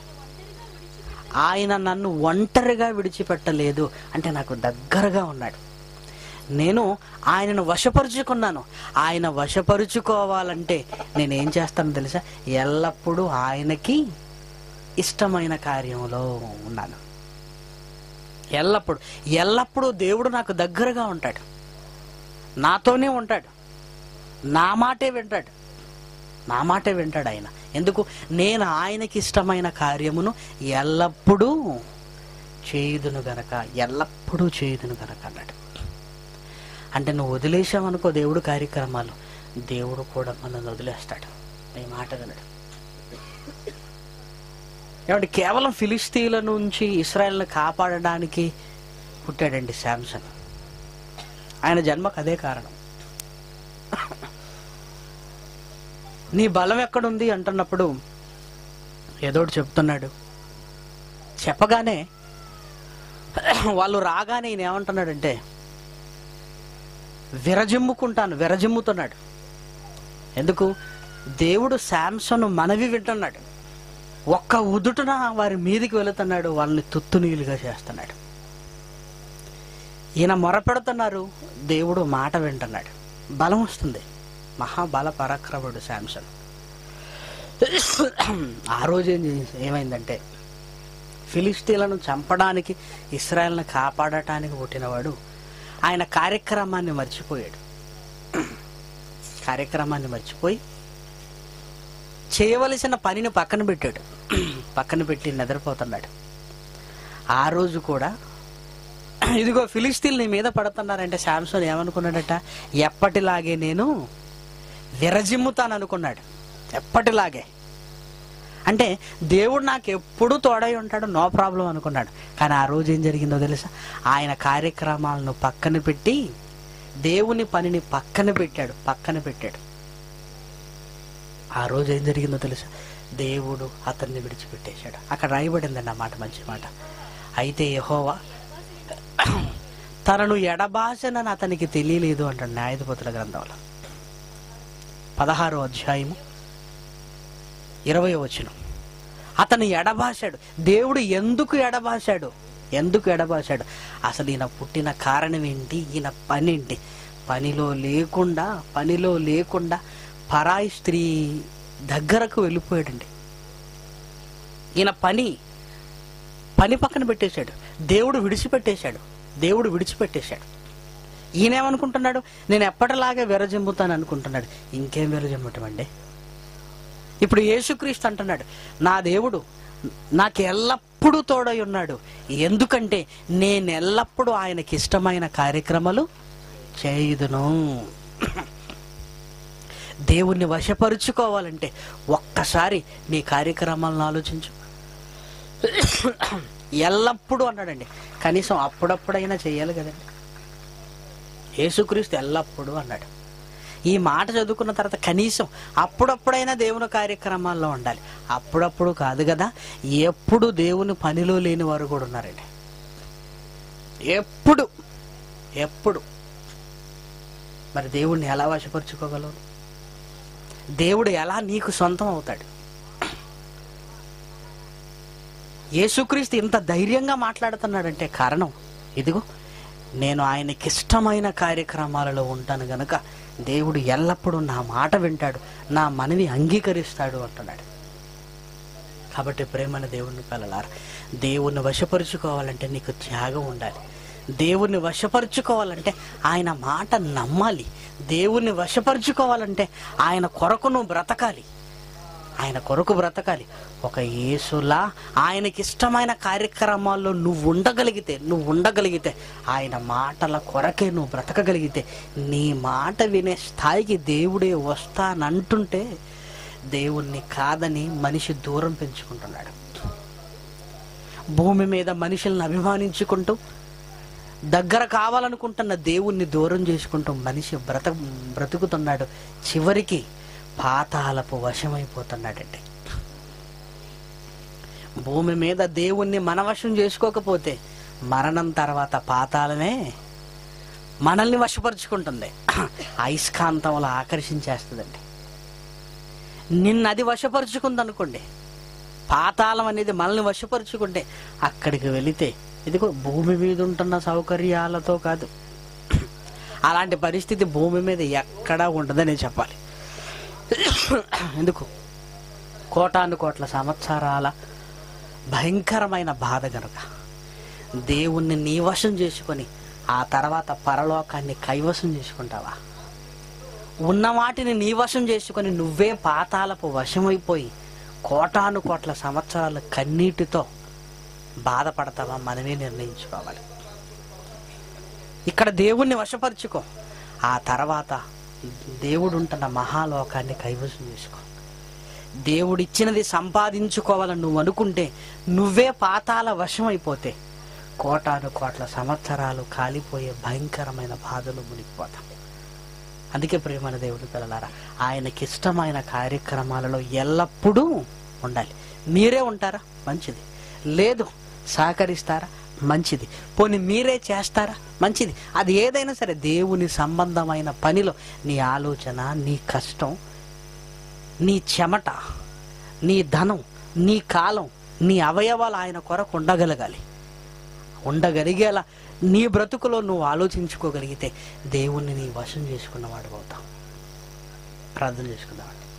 ఆయన నన్ను ఒంటరిగా విడిచిపెట్టలేదు అంటే నాకు దగ్గరగా ఉన్నాడు నేను ఆయనను వశపరుచుకున్నాను ఆయన వశపరుచుకోవాలంటే నేనేం చేస్తాను తెలుసా ఎల్లప్పుడూ ఆయనకి ఇష్టమైన కార్యంలో ఉన్నాను ఎల్లప్పుడు ఎల్లప్పుడూ దేవుడు నాకు దగ్గరగా ఉంటాడు నాతోనే ఉంటాడు నా మాటే వింటాడు నా మాటే వింటాడు ఆయన ఎందుకు నేను ఆయనకి ఇష్టమైన కార్యమును ఎల్లప్పుడూ చేయుదును గనక ఎల్లప్పుడూ చేయుదును గనక అన్నాడు అంటే నువ్వు వదిలేసావనుకో దేవుడు కార్యక్రమాలు దేవుడు కూడా మనల్ని వదిలేస్తాడు నీ మాట వినడు ఏమంటే కేవలం ఫిలిస్తీన్ల నుంచి ఇస్రాయల్ని కాపాడడానికి పుట్టాడండి శాంసన్ ఆయన జన్మకు అదే కారణం నీ బలం ఎక్కడుంది అంటున్నప్పుడు ఏదోటి చెప్తున్నాడు చెప్పగానే వాళ్ళు రాగానే ఈయన ఏమంటున్నాడంటే విరజిమ్ముకుంటాను విరజిమ్ముతున్నాడు ఎందుకు దేవుడు శాంసన్ మనవి వింటున్నాడు ఒక్క ఉదుటున వారి మీదికి వెళుతున్నాడు వాళ్ళని తుత్తునీలుగా చేస్తున్నాడు ఈయన మొరపెడుతున్నారు దేవుడు మాట వింటున్నాడు బలం వస్తుంది మహాబల పరాక్రముడు శాంసన్ ఆ రోజు ఏం చేసి- ఏమైందంటే ఫిలిస్తీన్లను చంపడానికి ఇస్రాయల్ని కాపాడటానికి పుట్టినవాడు ఆయన కార్యక్రమాన్ని మర్చిపోయాడు కార్యక్రమాన్ని మర్చిపోయి చేయవలసిన పనిని పక్కన పెట్టాడు పక్కన పెట్టి నిద్రపోతున్నాడు ఆ రోజు కూడా ఇదిగో ఫిలిస్తీన్ నీ మీద పడుతున్నారంటే శాంసన్ ఏమనుకున్నాడట ఎప్పటిలాగే నేను విరజిమ్ముతాను అనుకున్నాడు ఎప్పటిలాగే అంటే దేవుడు నాకు ఎప్పుడు తోడై ఉంటాడు నో ప్రాబ్లం అనుకున్నాడు కానీ ఆ రోజు ఏం జరిగిందో తెలుసా ఆయన కార్యక్రమాలను పక్కన పెట్టి దేవుని పనిని పక్కన పెట్టాడు పక్కన పెట్టాడు ఆ రోజు ఏం జరిగిందో తెలుసా దేవుడు అతన్ని విడిచిపెట్టేశాడు అక్కడ రాయబడిందండి ఆ మాట మంచి మాట అయితే యెహోవా తనను ఎడబాసనని అతనికి తెలియలేదు అంటాడు న్యాయాధిపతుల గ్రంథంలో పదహారో అధ్యాయము ఇరవై వచనం అతను ఎడబాశాడు దేవుడు ఎందుకు ఎడబాశాడు ఎందుకు ఎడబాశాడు అసలు ఈయన పుట్టిన కారణం ఏంటి ఈయన పని ఏంటి పనిలో లేకుండా పనిలో లేకుండా పరాయి స్త్రీ దగ్గరకు వెళ్ళిపోయాడండి ఈయన పని పని పక్కన పెట్టేశాడు దేవుడు విడిచిపెట్టేశాడు దేవుడు విడిచిపెట్టేశాడు ఈయనేమనుకుంటున్నాడు నేను ఎప్పటిలాగే విరజిమ్ముతాను అనుకుంటున్నాడు ఇంకేం విరజిమ్మటం అండి ఇప్పుడు యేసుక్రీస్తు అంటున్నాడు నా దేవుడు నాకు ఎల్లప్పుడూ తోడై ఉన్నాడు ఎందుకంటే నేను ఎల్లప్పుడూ ఆయనకి ఇష్టమైన కార్యక్రమాలు చేయుదును దేవుణ్ణి వశపరుచుకోవాలంటే ఒక్కసారి నీ కార్యక్రమాలను ఆలోచించు ఎల్లప్పుడూ అన్నాడండి కనీసం అప్పుడప్పుడైనా చేయాలి కదండి యేసుక్రీస్తు ఎల్లప్పుడూ అన్నాడు ఈ మాట చదువుకున్న తర్వాత కనీసం అప్పుడప్పుడైనా దేవుని కార్యక్రమాల్లో ఉండాలి అప్పుడప్పుడు కాదు కదా ఎప్పుడు దేవుని పనిలో లేని వారు కూడా ఉన్నారండి ఎప్పుడు ఎప్పుడు మరి దేవుణ్ణి ఎలా వశపరుచుకోగలవు దేవుడు ఎలా నీకు సొంతం అవుతాడు యేసుక్రీస్తు ఇంత ధైర్యంగా మాట్లాడుతున్నాడంటే కారణం ఇదిగో నేను ఆయనకి ఇష్టమైన కార్యక్రమాలలో ఉంటాను గనక దేవుడు ఎల్లప్పుడూ నా మాట వింటాడు నా మనవి అంగీకరిస్తాడు అంటున్నాడు కాబట్టి ప్రేమన దేవుణ్ణి పిల్లలారా దేవుణ్ణి వశపరుచుకోవాలంటే నీకు త్యాగం ఉండాలి దేవుణ్ణి వశపరుచుకోవాలంటే ఆయన మాట నమ్మాలి దేవుణ్ణి వశపరుచుకోవాలంటే ఆయన కొరకు నువ్వు బ్రతకాలి ఆయన కొరకు బ్రతకాలి ఒక యేసులా ఆయనకి ఇష్టమైన కార్యక్రమాల్లో నువ్వు ఉండగలిగితే నువ్వు ఉండగలిగితే ఆయన మాటల కొరకే నువ్వు బ్రతకగలిగితే నీ మాట వినే స్థాయికి దేవుడే వస్తానంటుంటే దేవుణ్ణి కాదని మనిషి దూరం పెంచుకుంటున్నాడు భూమి మీద మనుషులను అభిమానించుకుంటూ దగ్గర కావాలనుకుంటున్న దేవుణ్ణి దూరం చేసుకుంటూ మనిషి బ్రత బ్రతుకుతున్నాడు చివరికి పాతాలపు వశమైపోతున్నాడండి భూమి మీద దేవుణ్ణి మనవశం చేసుకోకపోతే మరణం తర్వాత పాతాళమే మనల్ని వశపరుచుకుంటుంది అయస్కాంతంలో ఆకర్షించేస్తుందండి నిన్న అది వశపరుచుకుంది అనుకోండి పాతాళం అనేది మనల్ని వశపరుచుకుంటే అక్కడికి వెళితే ఇదిగో భూమి మీద ఉంటున్న సౌకర్యాలతో కాదు అలాంటి పరిస్థితి భూమి మీద ఎక్కడా ఉండదని చెప్పాలి ఎందుకు కోటాను కోట్ల సంవత్సరాల భయంకరమైన బాధ గనుక దేవుణ్ణి నీ వశం చేసుకొని ఆ తర్వాత పరలోకాన్ని కైవసం చేసుకుంటావా ఉన్న వాటిని నీ వశం చేసుకొని నువ్వే పాతాలపు వశమైపోయి కోటాను కోట్ల సంవత్సరాల కన్నీటితో బాధపడతావా మనమే నిర్ణయించుకోవాలి ఇక్కడ దేవుణ్ణి వశపరుచుకో ఆ తర్వాత దేవుడు ఉంటున్న మహాలోకాన్ని కైవసం చేసుకో దేవుడిచ్చినది సంపాదించుకోవాలని నువ్వు అనుకుంటే నువ్వే పాతాల వశమైపోతే కోటాను కోట్ల సంవత్సరాలు కాలిపోయే భయంకరమైన బాధలు మునిగిపోతాం అందుకే ప్రేమన దేవుని పిల్లలారా ఆయనకి ఇష్టమైన కార్యక్రమాలలో ఎల్లప్పుడూ ఉండాలి మీరే ఉంటారా మంచిది లేదు సహకరిస్తారా మంచిది పోనీ మీరే చేస్తారా మంచిది అది ఏదైనా సరే దేవుని సంబంధమైన పనిలో నీ ఆలోచన నీ కష్టం నీ చెమట నీ ధనం నీ కాలం నీ అవయవాలు ఆయన కొరకు ఉండగలగాలి ఉండగలిగేలా నీ బ్రతుకులో నువ్వు ఆలోచించుకోగలిగితే దేవుణ్ణి నీ వశం చేసుకున్నవాడు అవుతావు ప్రార్థన చేసుకుందామండి